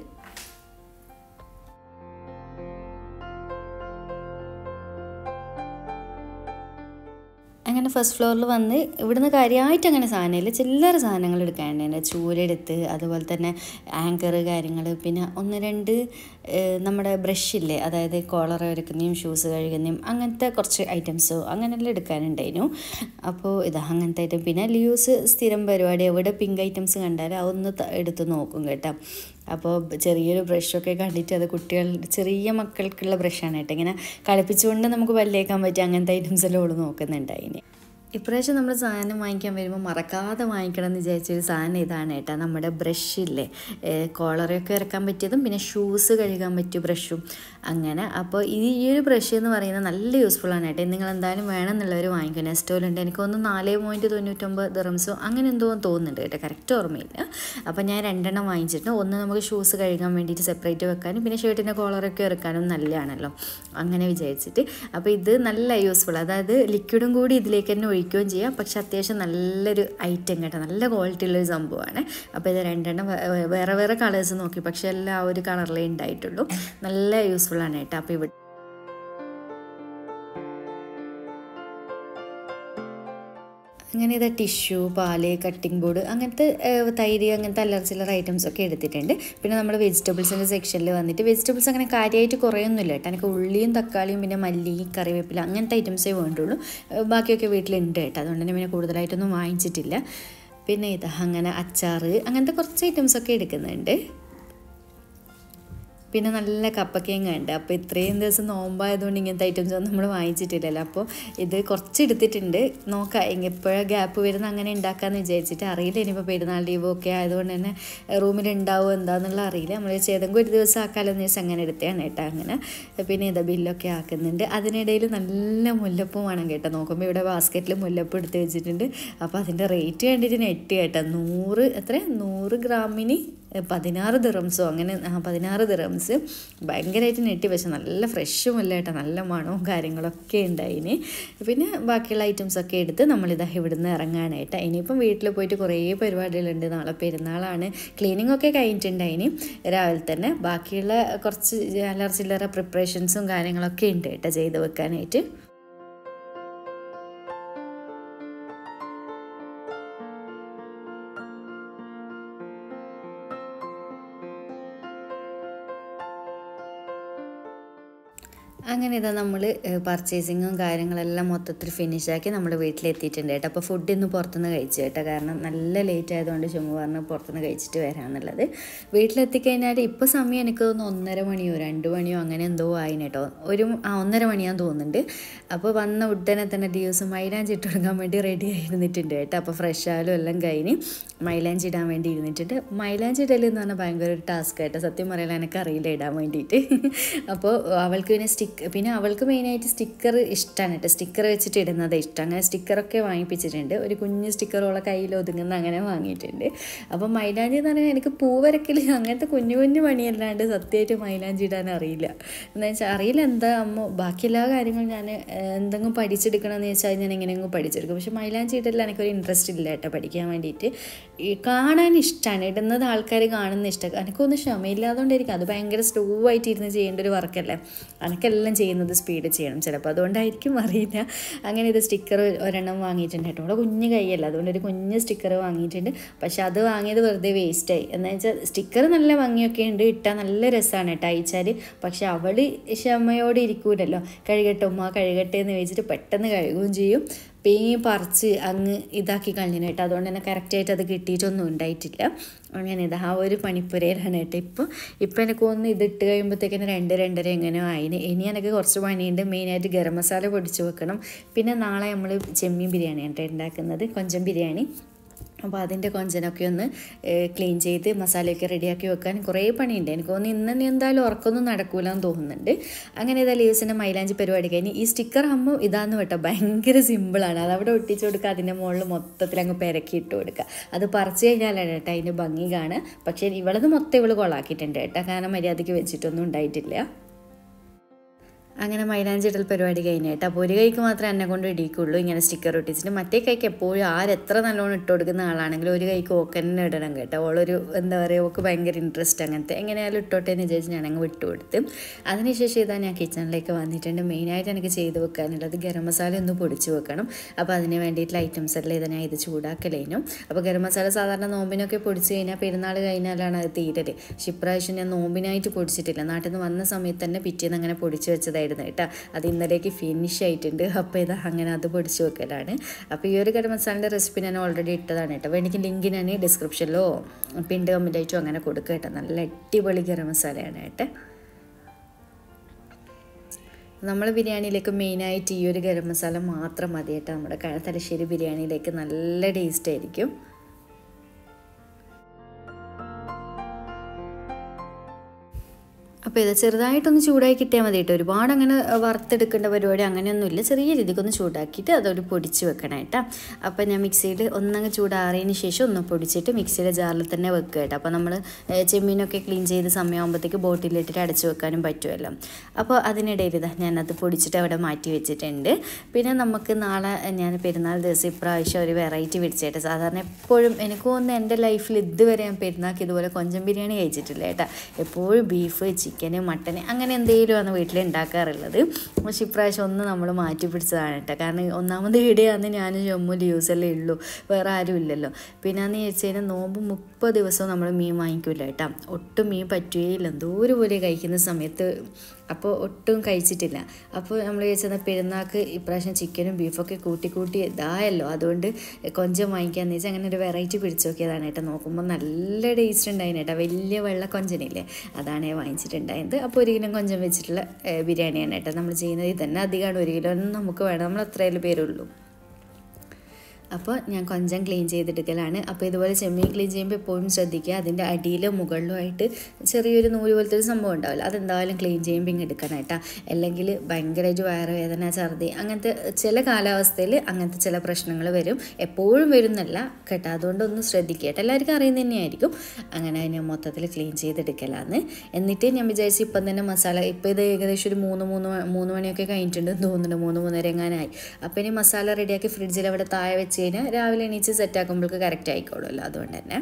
അങ്ങനെ ഫസ്റ്റ് ഫ്ലോറിൽ വന്ന് ഇവിടുന്ന് കാര്യമായിട്ട് അങ്ങനെ സാധനമില്ല ചില്ലറ സാധനങ്ങൾ എടുക്കാനുണ്ട് ചൂലെടുത്ത് അതുപോലെ തന്നെ ആങ്കർ കാര്യങ്ങൾ പിന്നെ ഒന്ന് രണ്ട് ഏഹ്, നമ്മുടെ ബ്രഷില്ലേ അതായത് കോളർ വരക്കുന്നതും ഷൂസ് കഴുകുന്നതും അങ്ങനത്തെ കുറച്ച് ഐറ്റംസോ അങ്ങനെയെല്ലാം എടുക്കാനുണ്ടായിരുന്നു അപ്പോൾ ഇതാ അങ്ങനത്തെ ഐറ്റം പിന്നെ ലിയൂസ് സ്ഥിരം പരിപാടി എവിടെ പിങ്ക് ഐറ്റംസ് കണ്ടാൽ അതൊന്ന് ത- എടുത്ത് നോക്കും കേട്ടോ അപ്പോൾ ചെറിയൊരു ബ്രഷൊക്കെ കണ്ടിട്ട് അത് കുട്ടികൾ ചെറിയ മക്കൾക്കുള്ള ബ്രഷാണ് കേട്ടോ ഇങ്ങനെ കളിപ്പിച്ചുകൊണ്ട് നമുക്ക് പല്ലേക്കാൻ പറ്റിയ അങ്ങനത്തെ ഐറ്റംസ് എല്ലാം ഓള് നോക്കുന്നുണ്ട് അതിന് ഇപ്രാവശ്യം നമ്മൾ സാധനം വാങ്ങിക്കാൻ വരുമ്പോൾ മറക്കാതെ വാങ്ങിക്കണം എന്ന് വിചാരിച്ചൊരു സാധനം ഇതാണ് കേട്ടോ നമ്മുടെ ബ്രഷില്ലേ കോളറൊക്കെ ഇറക്കാൻ പറ്റിയതും പിന്നെ ഷൂസ് കഴുകാൻ പറ്റിയ ബ്രഷും അങ്ങനെ അപ്പോൾ ഈ ഈ ഒരു ബ്രഷ് എന്ന് പറയുന്നത് നല്ല യൂസ്ഫുൾ ആണ് കേട്ടോ നിങ്ങൾ എന്തായാലും വേണമെന്നുള്ളവർ വാങ്ങിക്കും നെസ്റ്റോലുണ്ട് എനിക്കൊന്ന് നാല് പോയിൻറ്റ് തൊണ്ണൂറ്റൊമ്പത് ദിറംസോ അങ്ങനെ എന്തോ തോന്നുന്നുണ്ട് കേട്ടോ കറക്റ്റ് ഓർമ്മയില്ല അപ്പോൾ ഞാൻ രണ്ടെണ്ണം വാങ്ങിച്ചിട്ട് ഒന്ന് നമുക്ക് ഷൂസ് കഴുകാൻ വേണ്ടിയിട്ട് സെപ്പറേറ്റ് വെക്കാനും പിന്നെ ഷർട്ടിൻ്റെ കോളറൊക്കെ ഇറക്കാനും നല്ലതാണല്ലോ അങ്ങനെ വിചാരിച്ചിട്ട് അപ്പോൾ ഇത് നല്ല യൂസ്ഫുൾ അതായത് ലിക്വിഡും കൂടി ഇതിലേക്ക് തന്നെ ഒഴിക്കുകയും ചെയ്യാം പക്ഷെ അത്യാവശ്യം നല്ലൊരു ഐറ്റം കേട്ടോ നല്ല ക്വാളിറ്റി ഉള്ളൊരു സംഭവമാണ് അപ്പോൾ ഇത് രണ്ടെണ്ണം വേ- വേ- വേറെ വേറെ കളേഴ്സ് നോക്കി പക്ഷെ എല്ലാം ആ ഒരു കളറിലേ ഉണ്ടായിട്ടുള്ളൂ നല്ല യൂസ്ഫുൾ ആണ് കേട്ടോ അപ്പോൾ ഇവിടെ അങ്ങനെ ഇത് ടിഷ്യൂ പാല് കട്ടിംഗ് ബോർഡ് അങ്ങനത്തെ ഏഹ്, തൈര് അങ്ങനത്തെ അല്ലറ ചില്ലറ ഐറ്റംസ് ഒക്കെ എടുത്തിട്ടുണ്ട് പിന്നെ നമ്മൾ വെജിറ്റബിൾസിൻ്റെ സെക്ഷനിൽ വന്നിട്ട് വെജിറ്റബിൾസ് അങ്ങനെ കാര്യമായിട്ട് കുറയൊന്നുമില്ല കേട്ടോ എനിക്ക് ഉള്ളിയും തക്കാളിയും പിന്നെ മല്ലി കറിവേപ്പില അങ്ങനത്തെ ഐറ്റംസേ വേണ്ടുള്ളൂ ഏഹ്, ബാക്കിയൊക്കെ വീട്ടിലുണ്ട് കേട്ടോ അതുകൊണ്ട് തന്നെ പിന്നെ കൂടുതലായിട്ടൊന്നും വാങ്ങിച്ചിട്ടില്ല പിന്നെ ഇത് അങ്ങനെ അച്ചാറ് അങ്ങനത്തെ കുറച്ച് ഐറ്റംസ് ഒക്കെ എടുക്കുന്നുണ്ട് പിന്നെ നല്ല കപ്പക്കേങ്ങ ഉണ്ട് അപ്പോൾ ഇത്രയും ദിവസം നോമ്പായതുകൊണ്ട് ഇങ്ങനത്തെ ഐറ്റംസ് ഒന്നും നമ്മൾ വാങ്ങിച്ചിട്ടില്ലല്ലോ അപ്പോൾ ഇത് കുറച്ച് എടുത്തിട്ടുണ്ട് നോക്കാം എപ്പോഴാണ് ഗ്യാപ്പ് വരുന്ന അങ്ങനെ ഉണ്ടാക്കാമെന്ന് വിചാരിച്ചിട്ട് അറിയില്ല ഇനിയിപ്പോൾ പെരുന്നാൾ ലീവ് ഒക്കെ ആയതുകൊണ്ട് തന്നെ റൂമിൽ ഉണ്ടാവും എന്താണെന്നുള്ള അറിയില്ല നമ്മൾ ചെയ്തെങ്കിൽ ഒരു ദിവസം ആക്കാമെന്ന് വെച്ചാൽ അങ്ങനെ എടുത്തതാണ് കേട്ടോ അങ്ങനെ പിന്നെ ഇതാ ബില്ലൊക്കെ ആക്കുന്നുണ്ട് അതിനിടയിൽ നല്ല മുല്ലപ്പൂ വേണം കേട്ടോ നോക്കുമ്പോൾ ഇവിടെ ബാസ്ക്കറ്റിൽ മുല്ലപ്പൂ എടുത്ത് വെച്ചിട്ടുണ്ട് അപ്പോൾ അതിൻ്റെ റേറ്റ് കണ്ടിട്ട് നെറ്റ് കേട്ടോ നൂറ് എത്ര നൂറ് ഗ്രാമിന് പതിനാറ് ദിറംസോ അങ്ങനെ ആ പതിനാറ് ദിറംസ് ഭയങ്കരമായിട്ട് നെട്ടി പക്ഷെ നല്ല ഫ്രഷും അല്ല കേട്ടോ നല്ല മണവും കാര്യങ്ങളൊക്കെ ഉണ്ടായിന് പിന്നെ ബാക്കിയുള്ള ഐറ്റംസ് ഒക്കെ എടുത്ത് നമ്മളിതാ ഇവിടുന്ന് ഇറങ്ങാനായിട്ട് ഇനിയിപ്പം വീട്ടിൽ പോയിട്ട് കുറേ പരിപാടികളുണ്ട് നാളെ പെരുന്നാളാണ് ക്ലീനിങ് ഒക്കെ കഴിഞ്ഞിട്ടുണ്ടായിന് രാവിലെ തന്നെ ബാക്കിയുള്ള കുറച്ച് അല്ലറ ചില്ലറ പ്രിപ്പറേഷൻസും കാര്യങ്ങളൊക്കെ ഉണ്ട് കേട്ടോ ചെയ്ത് വെക്കാനായിട്ട് അങ്ങനെ ഇതാ നമ്മൾ പർച്ചേസിങ്ങും കാര്യങ്ങളെല്ലാം മൊത്തത്തിൽ ഫിനിഷാക്കി നമ്മൾ വീട്ടിലെത്തിയിട്ടുണ്ട് കേട്ടോ അപ്പോൾ ഫുഡ് ഇന്ന് പുറത്തുനിന്ന് കഴിച്ചു കേട്ടോ കാരണം നല്ല ലേറ്റ് ആയതുകൊണ്ട് ചുമ പറഞ്ഞ് പുറത്തുനിന്ന് കഴിച്ചിട്ട് വരാമെന്നുള്ളത് വീട്ടിലെത്തിക്കഴിഞ്ഞാൽ ഇപ്പോൾ സമയം എനിക്ക് തോന്നുന്നു ഒന്നര മണിയോ രണ്ട് മണിയോ അങ്ങനെ എന്തോ ആയിന് കേട്ടോ ഒരു ആ ഒന്നര മണിയാന്ന് തോന്നുന്നുണ്ട് അപ്പോൾ വന്ന ഉടനെ തന്നെ ദിവസം മൈലാഞ്ചി ഇട്ട് കൊടുക്കാൻ വേണ്ടി റെഡി ആയിരുന്നിട്ടുണ്ട് കേട്ടോ അപ്പോൾ ഫ്രഷ് ആയാലും എല്ലാം കഴിഞ്ഞ് മൈലാഞ്ചി ഇടാൻ വേണ്ടി ഇരുന്നിട്ടുണ്ട് മൈലാഞ്ചി ഇടൽ എന്ന് പറഞ്ഞാൽ ഭയങ്കര ഒരു ടാസ്ക് ആയിട്ട് സത്യം പറയാൻ എനിക്ക് അറിയില്ല ഇടാൻ വേണ്ടിയിട്ട് അപ്പോൾ അവൾക്ക് പിന്നെ സ്റ്റിക്ക് പിന്നെ അവൾക്ക് മെയിനായിട്ട് സ്റ്റിക്കർ ഇഷ്ടമാണ് കേട്ടോ സ്റ്റിക്കർ വെച്ചിട്ട് ഇടുന്നത് ഇഷ്ടം അങ്ങനെ സ്റ്റിക്കറൊക്കെ വാങ്ങിപ്പിച്ചിട്ടുണ്ട് ഒരു കുഞ്ഞ് സ്റ്റിക്കറോളെ കയ്യിൽ ഒതുങ്ങുന്ന അങ്ങനെ വാങ്ങിയിട്ടുണ്ട് അപ്പോൾ മൈലാഞ്ചി എന്ന് പറഞ്ഞാൽ എനിക്ക് പൂ വരക്കൽ അങ്ങനത്തെ കുഞ്ഞു കുഞ്ഞു പണിയല്ലാണ്ട് സത്യമായിട്ട് മൈലാഞ്ചി ഇടാൻ അറിയില്ല എന്ന് വെച്ചാൽ അറിയില്ല എന്താ അമ്മ ബാക്കി എല്ലാ കാര്യങ്ങളും ഞാൻ എന്തെങ്കിലും പഠിച്ചെടുക്കണമെന്ന് വെച്ചാൽ ഞാൻ എങ്ങനെയെങ്കിലും പഠിച്ചെടുക്കും പക്ഷെ മൈലാഞ്ചി ഇടലിൽ എനിക്കൊരു ഇൻട്രസ്റ്റ് ഇല്ല കേട്ടോ പഠിക്കാൻ വേണ്ടിയിട്ട് ഈ കാണാൻ ഇഷ്ടമാണ് ഇടുന്നത് ആൾക്കാർ കാണുന്ന ഇഷ്ടം എനിക്കൊന്നും ക്ഷമയില്ലാത്തതുകൊണ്ടായിരിക്കും അത് ഭയങ്കര സ്ലോ ആയിട്ട് ഇരുന്ന് ചെയ്യേണ്ട ഒരു വർക്കല്ലേ എനിക്കെല്ലാം എല്ലാം ചെയ്യുന്നത് സ്പീഡ് ചെയ്യണം ചിലപ്പോൾ അതുകൊണ്ടായിരിക്കും അറിയില്ല അങ്ങനെ ഇത് സ്റ്റിക്കർ ഒരെണ്ണം വാങ്ങിയിട്ടുണ്ട് കേട്ടോ ഇവിടെ കുഞ്ഞ് കൈയല്ല അതുകൊണ്ട് ഒരു കുഞ്ഞ് സ്റ്റിക്കർ വാങ്ങിയിട്ടുണ്ട് പക്ഷെ അത് വാങ്ങിയത് വെറുതെ വേസ്റ്റായി എന്ന് വെച്ചാൽ സ്റ്റിക്കർ നല്ല ഭംഗിയൊക്കെ ഉണ്ട് ഇട്ടാൽ നല്ല രസമാണ് കേട്ടോ അയച്ചാൽ പക്ഷെ അവൾ ക്ഷമയോടെ ഇരിക്കൂലല്ലോ കഴുകട്ടെ ഉമ്മ കഴുകട്ടെ എന്ന് വെച്ചിട്ട് പെട്ടെന്ന് കഴുകുകയും ചെയ്യും പേങ്ങി പറിച്ച് അങ്ങ് ഇതാക്കി കളഞ്ഞു കേട്ടോ അതുകൊണ്ട് തന്നെ കറക്റ്റായിട്ട് അത് കിട്ടിയിട്ടൊന്നും ഉണ്ടായിട്ടില്ല അങ്ങനെ ഇത് ആ ഒരു പണിപ്പുരയിലാണ് കേട്ടോ ഇപ്പോൾ ഇപ്പോൾ എനിക്ക് തോന്നുന്നു ഇത് ഇട്ട് കഴിയുമ്പോഴത്തേക്കിന് രണ്ട് രണ്ടര എങ്ങനെയോ ആയിന് ഇനി എനിക്ക് കുറച്ച് പണിയുണ്ട് മെയിനായിട്ട് ഗരം മസാല പൊടിച്ച് വെക്കണം പിന്നെ നാളെ നമ്മൾ ചെമ്മീൻ ബിരിയാണിയാണ് കേട്ടോ ഉണ്ടാക്കുന്നത് കൊഞ്ചം ബിരിയാണി അപ്പോൾ അതിൻ്റെ കൊഞ്ചനൊക്കെ ഒന്ന് ക്ലീൻ ചെയ്ത് മസാലയൊക്കെ റെഡിയാക്കി വെക്കാൻ കുറേ പണിയുണ്ട് എനിക്ക് തോന്നുന്നു ഇന്ന് തന്നെ എന്തായാലും ഉറക്കൊന്നും നടക്കൂലെന്ന് തോന്നുന്നുണ്ട് അങ്ങനെ ഇതാ ലീവ്സിൻ്റെ മൈലാഞ്ചി പരിപാടി കഴിഞ്ഞ് ഈ സ്റ്റിക്കർ ആകുമ്പോൾ ഇതാന്ന് കേട്ടോ ഭയങ്കര സിമ്പിളാണ് അത് അവിടെ ഒട്ടിച്ച് കൊടുക്കുക അതിൻ്റെ മുകളിൽ മൊത്തത്തിൽ അങ്ങ് പെരക്കി ഇട്ട് കൊടുക്കുക അത് പറിച്ച് കഴിഞ്ഞാലാണ് കേട്ടോ അതിൻ്റെ ഭംഗി കാണുക പക്ഷേ ഇവളത് മൊത്തം ഇവൾ കൊളാക്കിയിട്ടുണ്ട് കേട്ടോ കാരണം മര്യാദയ്ക്ക് വെച്ചിട്ടൊന്നും ഉണ്ടായിട്ടില്ല അങ്ങനെ മൈലാഞ്ചിടൽ പരിപാടി കഴിഞ്ഞിട്ട് അപ്പോൾ ഒരു കൈക്ക് മാത്രമേ എന്നെ കൊണ്ട് ഇടിക്കുള്ളൂ ഇങ്ങനെ സ്റ്റിക്കർ ഒട്ടിച്ചിട്ട് മറ്റേ കൈക്ക് എപ്പോഴും ആരെത്ര നല്ലോണം ഇട്ട് കൊടുക്കുന്ന ആളാണെങ്കിലും ഒരു കൈക്ക് ഓക്കന്നെ ഇടണം കേട്ടോ ഓളൊരു എന്താ പറയുക ഓക്ക് ഭയങ്കര ഇൻട്രസ്റ്റ് അങ്ങനത്തെ എങ്ങനെയായാലും ഇട്ടോട്ടെ എന്ന് വിചാരിച്ച് ഞാൻ അങ്ങ് വിട്ടു കൊടുത്ത് അതിനുശേഷം ഇതാ ഞാൻ കിച്ചണിലേക്ക് വന്നിട്ടുണ്ട് മെയിനായിട്ട് എനിക്ക് ചെയ്ത് വെക്കാനുള്ളത് ഗരം മസാല ഒന്ന് പൊടിച്ച് വെക്കണം അപ്പോൾ അതിന് വേണ്ടിയിട്ടുള്ള ഐറ്റംസ് എല്ലാം ഇതാ ഞാൻ ഇത് ചൂടാക്കലേനും അപ്പോൾ ഗരം മസാല സാധാരണ നോമ്പിനൊക്കെ പൊടിച്ച് കഴിഞ്ഞാൽ പെരുന്നാൾ കഴിഞ്ഞാലാണ് അത് തീരല് പക്ഷെ ഇപ്രാവശ്യം ഞാൻ നോമ്പിനായിട്ട് പൊടിച്ചിട്ടില്ല നാട്ടിൽ നിന്ന് വന്ന സമയത്ത് തന്നെ പിറ്റേന്ന് അങ്ങനെ പൊടിച്ച് വെച്ചതായിരുന്നു കേട്ടോ അത് ഇന്നലേക്ക് ഫിനിഷ് ആയിട്ടുണ്ട് അപ്പോൾ ഇതാ അങ്ങനെ അത് പൊടിച്ച് വെക്കലാണ് അപ്പോൾ ഈ ഒരു ഗരം മസാലൻ്റെ റെസിപ്പി ഞാൻ ഓൾറെഡി ഇട്ടതാണ് കേട്ടോ അപ്പോൾ എനിക്ക് ലിങ്ക് ഞാൻ ഡിസ്ക്രിപ്ഷനിലോ പിണ്ട് കമൻറ്റായിട്ടോ അങ്ങനെ കൊടുക്കുക കേട്ടോ നല്ല അടിപൊളി ഗരം മസാലയാണ് കേട്ടോ നമ്മൾ ബിരിയാണിയിലേക്ക് മെയിനായിട്ട് ഈ ഒരു ഗരം മസാല മാത്രം മതി കേട്ടോ നമ്മുടെ ക- തലശ്ശേരി ബിരിയാണിയിലേക്ക് നല്ല ടേസ്റ്റ് ആയിരിക്കും അപ്പോൾ ഇത് ചെറുതായിട്ടൊന്ന് ചൂടാക്കി കിട്ടിയാൽ മതി കേട്ടോ ഒരുപാട് അങ്ങനെ വറുത്തെടുക്കേണ്ട പരിപാടി അങ്ങനെയൊന്നുമില്ല ചെറിയ രീതിക്കൊന്ന് ചൂടാക്കിയിട്ട് അതൊരു പൊടിച്ച് വെക്കണം കേട്ടോ അപ്പോൾ ഞാൻ മിക്സിയിൽ ഒന്നങ്ങ് ചൂടാറിയതിന് ശേഷം ഒന്ന് പൊടിച്ചിട്ട് മിക്സിയുടെ ജാറിൽ തന്നെ വെക്കുക കേട്ടോ അപ്പോൾ നമ്മൾ ചെമ്മീനൊക്കെ ക്ലീൻ ചെയ്ത് സമയമാകുമ്പോഴത്തേക്ക് ബോട്ടിലിട്ടിട്ട് അടച്ചു വെക്കാനും പറ്റുമല്ലോ അപ്പോൾ അതിനിടയിൽ ഇതാ ഞാനത് പൊടിച്ചിട്ട് അവിടെ മാറ്റി വെച്ചിട്ടുണ്ട് പിന്നെ നമുക്ക് നാളെ ഞാൻ പെരുന്നാൾ ദിവസം ഇപ്രാവശ്യം ഒരു വെറൈറ്റി പിടിച്ചേട്ടെ സാധാരണ എപ്പോഴും എനിക്ക് തോന്നുന്നു എൻ്റെ ലൈഫിൽ ഇതുവരെ ഞാൻ പെരുന്നാൾക്ക് ഇതുപോലെ കൊഞ്ചം ബിരിയാണി കഴിച്ചിട്ടില്ല കേട്ടോ എപ്പോഴും ബീഫ് ചിക്കന് മട്ടന് അങ്ങനെ എന്തെങ്കിലുമാണ് വീട്ടിൽ ഉണ്ടാക്കാറുള്ളത് പക്ഷെ ഇപ്രാവശ്യം ഒന്ന് നമ്മൾ മാറ്റി പിടിച്ചതാണ് കേട്ടോ കാരണം ഒന്നാമത് ഇവിടെയാന്ന് ഞാനും ജമ്മുവിൽ യൂസല്ലേ ഉള്ളൂ വേറെ ആരും ഇല്ലല്ലോ പിന്നെ എന്ന് ചോദിച്ചു കഴിഞ്ഞാൽ നോമ്പ് മുപ്പത് ദിവസവും നമ്മൾ മീൻ വാങ്ങിക്കില്ല കേട്ടോ ഒട്ടും മീൻ പറ്റുകയില്ല എന്തോരം പോലെ കഴിക്കുന്ന സമയത്ത് അപ്പോൾ ഒട്ടും കഴിച്ചിട്ടില്ല അപ്പോൾ നമ്മൾ ചോദിച്ചത് പെരുന്നാൾക്ക് ഇപ്രാവശ്യം ചിക്കനും ബീഫൊക്കെ കൂട്ടി കൂട്ടി ഇതായല്ലോ അതുകൊണ്ട് കൊഞ്ചം വാങ്ങിക്കാന്ന് വെച്ചാൽ അങ്ങനെ ഒരു വെറൈറ്റി പിടിച്ചു നോക്കിയതാണ് കേട്ടോ നോക്കുമ്പോൾ നല്ല ടേസ്റ്റ് ഉണ്ടായിരുന്നു കേട്ടോ വലിയ വെള്ള കൊഞ്ചനില്ലേ അതാണ് ഞാൻ വാങ്ങിച്ചിട്ടുണ്ടായത് അപ്പോൾ ഒരു കിലോ കൊഞ്ചം വെച്ചിട്ടുള്ള ഏഹ്, ബിരിയാണിയാണ് കേട്ടോ നമ്മൾ ചെയ്യുന്നത് ഇത് തന്നെ അധികമാണ് ഒരു കിലോ നമുക്ക് വേണം നമ്മൾ അത്രയല്ലേ പേരുള്ളൂ അപ്പോൾ ഞാൻ കൊഞ്ചം ക്ലീൻ ചെയ്തെടുക്കലാണ് അപ്പോൾ ഇതുപോലെ ചെമ്മീൻ ക്ലീൻ ചെയ്യുമ്പോൾ എപ്പോഴും ശ്രദ്ധിക്കുക അതിൻ്റെ അടിയിലും മുകളിലുമായിട്ട് ചെറിയൊരു നൂല് പോലത്തെ ഒരു സംഭവം ഉണ്ടാവില്ല അതെന്തായാലും ക്ലീൻ ചെയ്യുമ്പോൾ ഇങ്ങ് എടുക്കണം കേട്ടോ അല്ലെങ്കിൽ ഭയങ്കരമായിട്ട് വയറുവേദന ഛർദി അങ്ങനത്തെ ചില കാലാവസ്ഥയിൽ അങ്ങനത്തെ ചില പ്രശ്നങ്ങൾ വരും എപ്പോഴും വരുന്നല്ല കേട്ടോ അതുകൊണ്ടൊന്ന് ശ്രദ്ധിക്കുക കേട്ടോ എല്ലാവർക്കും അറിയുന്നത് തന്നെയായിരിക്കും അങ്ങനെ ഞാൻ മൊത്തത്തിൽ ക്ലീൻ ചെയ്തെടുക്കലാന്ന് എന്നിട്ട് ഞാൻ വിചാരിച്ചു ഇപ്പം തന്നെ മസാല ഇപ്പോൾ ഇത് ഏകദേശം ഒരു മൂന്ന് മൂന്ന് മ- മൂന്ന് മണിയൊക്കെ കഴിഞ്ഞിട്ടുണ്ട് തോന്നുന്നുണ്ട് മൂന്ന് മൂന്നര എങ്ങാനായി അപ്പോൾ ഇനി മസാല റെഡിയാക്കി ഫ്രിഡ്ജിൽ അവിടെ താഴെ വെച്ച് കഴിഞ്ഞാൽ രാവിലെ എണീച്ച് സെറ്റ് ആക്കുമ്പോഴേക്ക് കറക്റ്റ് ആയിക്കോളുമല്ലോ അതുകൊണ്ട് തന്നെ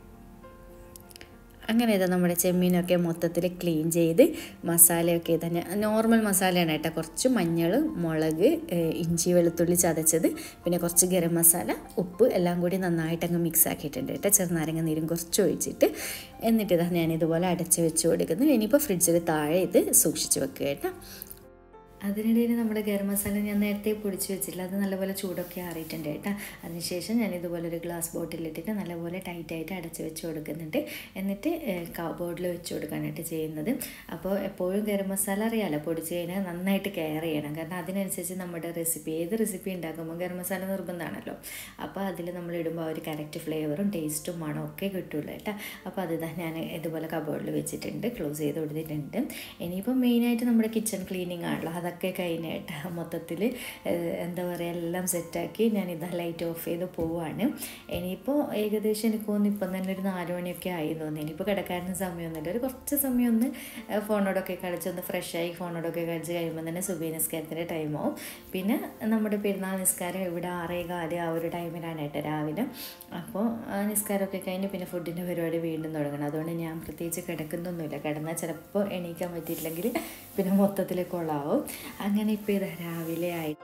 അങ്ങനെ ഇതാ നമ്മുടെ ചെമ്മീനൊക്കെ മൊത്തത്തിൽ ക്ലീൻ ചെയ്ത് മസാലയൊക്കെ തന്നെ നോർമൽ മസാലയാണ് കേട്ടോ കുറച്ച് മഞ്ഞൾ മുളക് ഏഹ് ഇഞ്ചി വെളുത്തുള്ളി ചതച്ചത് പിന്നെ കുറച്ച് ഗരം മസാല ഉപ്പ് എല്ലാം കൂടി നന്നായിട്ട് അങ്ങ് മിക്സ് ആക്കിയിട്ടുണ്ട് കേട്ടോ ചെറുനാരങ്ങ നീരും കുറച്ച് ഒഴിച്ചിട്ട് എന്നിട്ട് ഇതാ ഞാൻ ഇതുപോലെ അടച്ച് വെച്ച് കൊടുക്കുന്നു ഇനിയിപ്പോൾ ഫ്രിഡ്ജിൽ താഴെ ഇത് സൂക്ഷിച്ച് വെക്കുക കേട്ടോ അതിനിടയിൽ നമ്മുടെ ഗരം മസാല ഞാൻ നേരത്തെ പൊടിച്ച് വെച്ചില്ല അത് നല്ലപോലെ ചൂടൊക്കെ ആറിയിട്ടുണ്ട് കേട്ടോ അതിനുശേഷം ഞാൻ ഇതുപോലെ ഒരു ഗ്ലാസ് ബോട്ടിലിട്ടിട്ട് നല്ലപോലെ ടൈറ്റായിട്ട് അടച്ച് വെച്ച് കൊടുക്കുന്നുണ്ട് എന്നിട്ട് കബോർഡിൽ വെച്ച് കൊടുക്കാനായിട്ട് ചെയ്യുന്നത് അപ്പോൾ എപ്പോഴും ഗരം മസാല അറിയാമല്ലോ പൊടിച്ച് കഴിഞ്ഞാൽ നന്നായിട്ട് കെയർ ചെയ്യണം കാരണം അതിനനുസരിച്ച് നമ്മുടെ റെസിപ്പി ഏത് റെസിപ്പി ഉണ്ടാക്കുമ്പോൾ ഗരം മസാല നിർബന്ധമാണല്ലോ അപ്പോൾ അതിൽ നമ്മൾ ഇടുമ്പോൾ ആ ഒരു കറക്റ്റ് ഫ്ലേവറും ടേസ്റ്റും മണവും ഒക്കെ കിട്ടുമല്ലോ കേട്ടോ അപ്പോൾ അത് ഇതാ ഞാൻ ഇതുപോലെ കബോർഡിൽ വെച്ചിട്ടുണ്ട് ക്ലോസ് ചെയ്ത് കൊടുത്തിട്ടുണ്ട് ഇനിയിപ്പോൾ മെയിനായിട്ട് നമ്മുടെ കിച്ചൺ ക്ലീനിങ് ആണല്ലോ അതൊക്കെ നിസ്കാരമൊക്കെ കഴിഞ്ഞിട്ട് മൊത്തത്തിൽ എന്താ പറയുക എല്ലാം സെറ്റാക്കി ഞാൻ ഇതാ ലൈറ്റ് ഓഫ് ചെയ്ത് പോവാണ് ഇനിയിപ്പോൾ ഏകദേശം എനിക്ക് തോന്നുന്നു ഇപ്പം തന്നെ ഒരു നാല് മണിയൊക്കെ ആയി തോന്നുന്നു ഇനിയിപ്പോൾ കിടക്കാനും സമയമൊന്നുമില്ല ഒരു കുറച്ച് സമയം ഒന്ന് ഫോണോടൊക്കെ കളിച്ചൊന്ന് ഫ്രഷായി ഫോണോടൊക്കെ കളിച്ച് കഴിയുമ്പോൾ തന്നെ സുബൈ നിസ്കാരത്തിൻ്റെ ടൈമാവും പിന്നെ നമ്മുടെ പെരുന്നാൾ നിസ്കാരം ഇവിടെ ആറേ കാല് ആ ഒരു ടൈമിലാണ് കേട്ടോ രാവിലെ അപ്പോൾ നിസ്കാരമൊക്കെ കഴിഞ്ഞ് പിന്നെ ഫുഡിൻ്റെ പരിപാടി വീണ്ടും തുടങ്ങണം അതുകൊണ്ട് ഞാൻ പ്രത്യേകിച്ച് കിടക്കുന്നൊന്നുമില്ല കിടന്നാൽ ചിലപ്പോൾ എണീക്കാൻ പറ്റിയില്ലെങ്കിൽ പിന്നെ മൊത്തത്തിൽ കൊള്ളാവും അങ്ങനെ ഇപ്പോൾ ഇത് രാവിലെ ആയി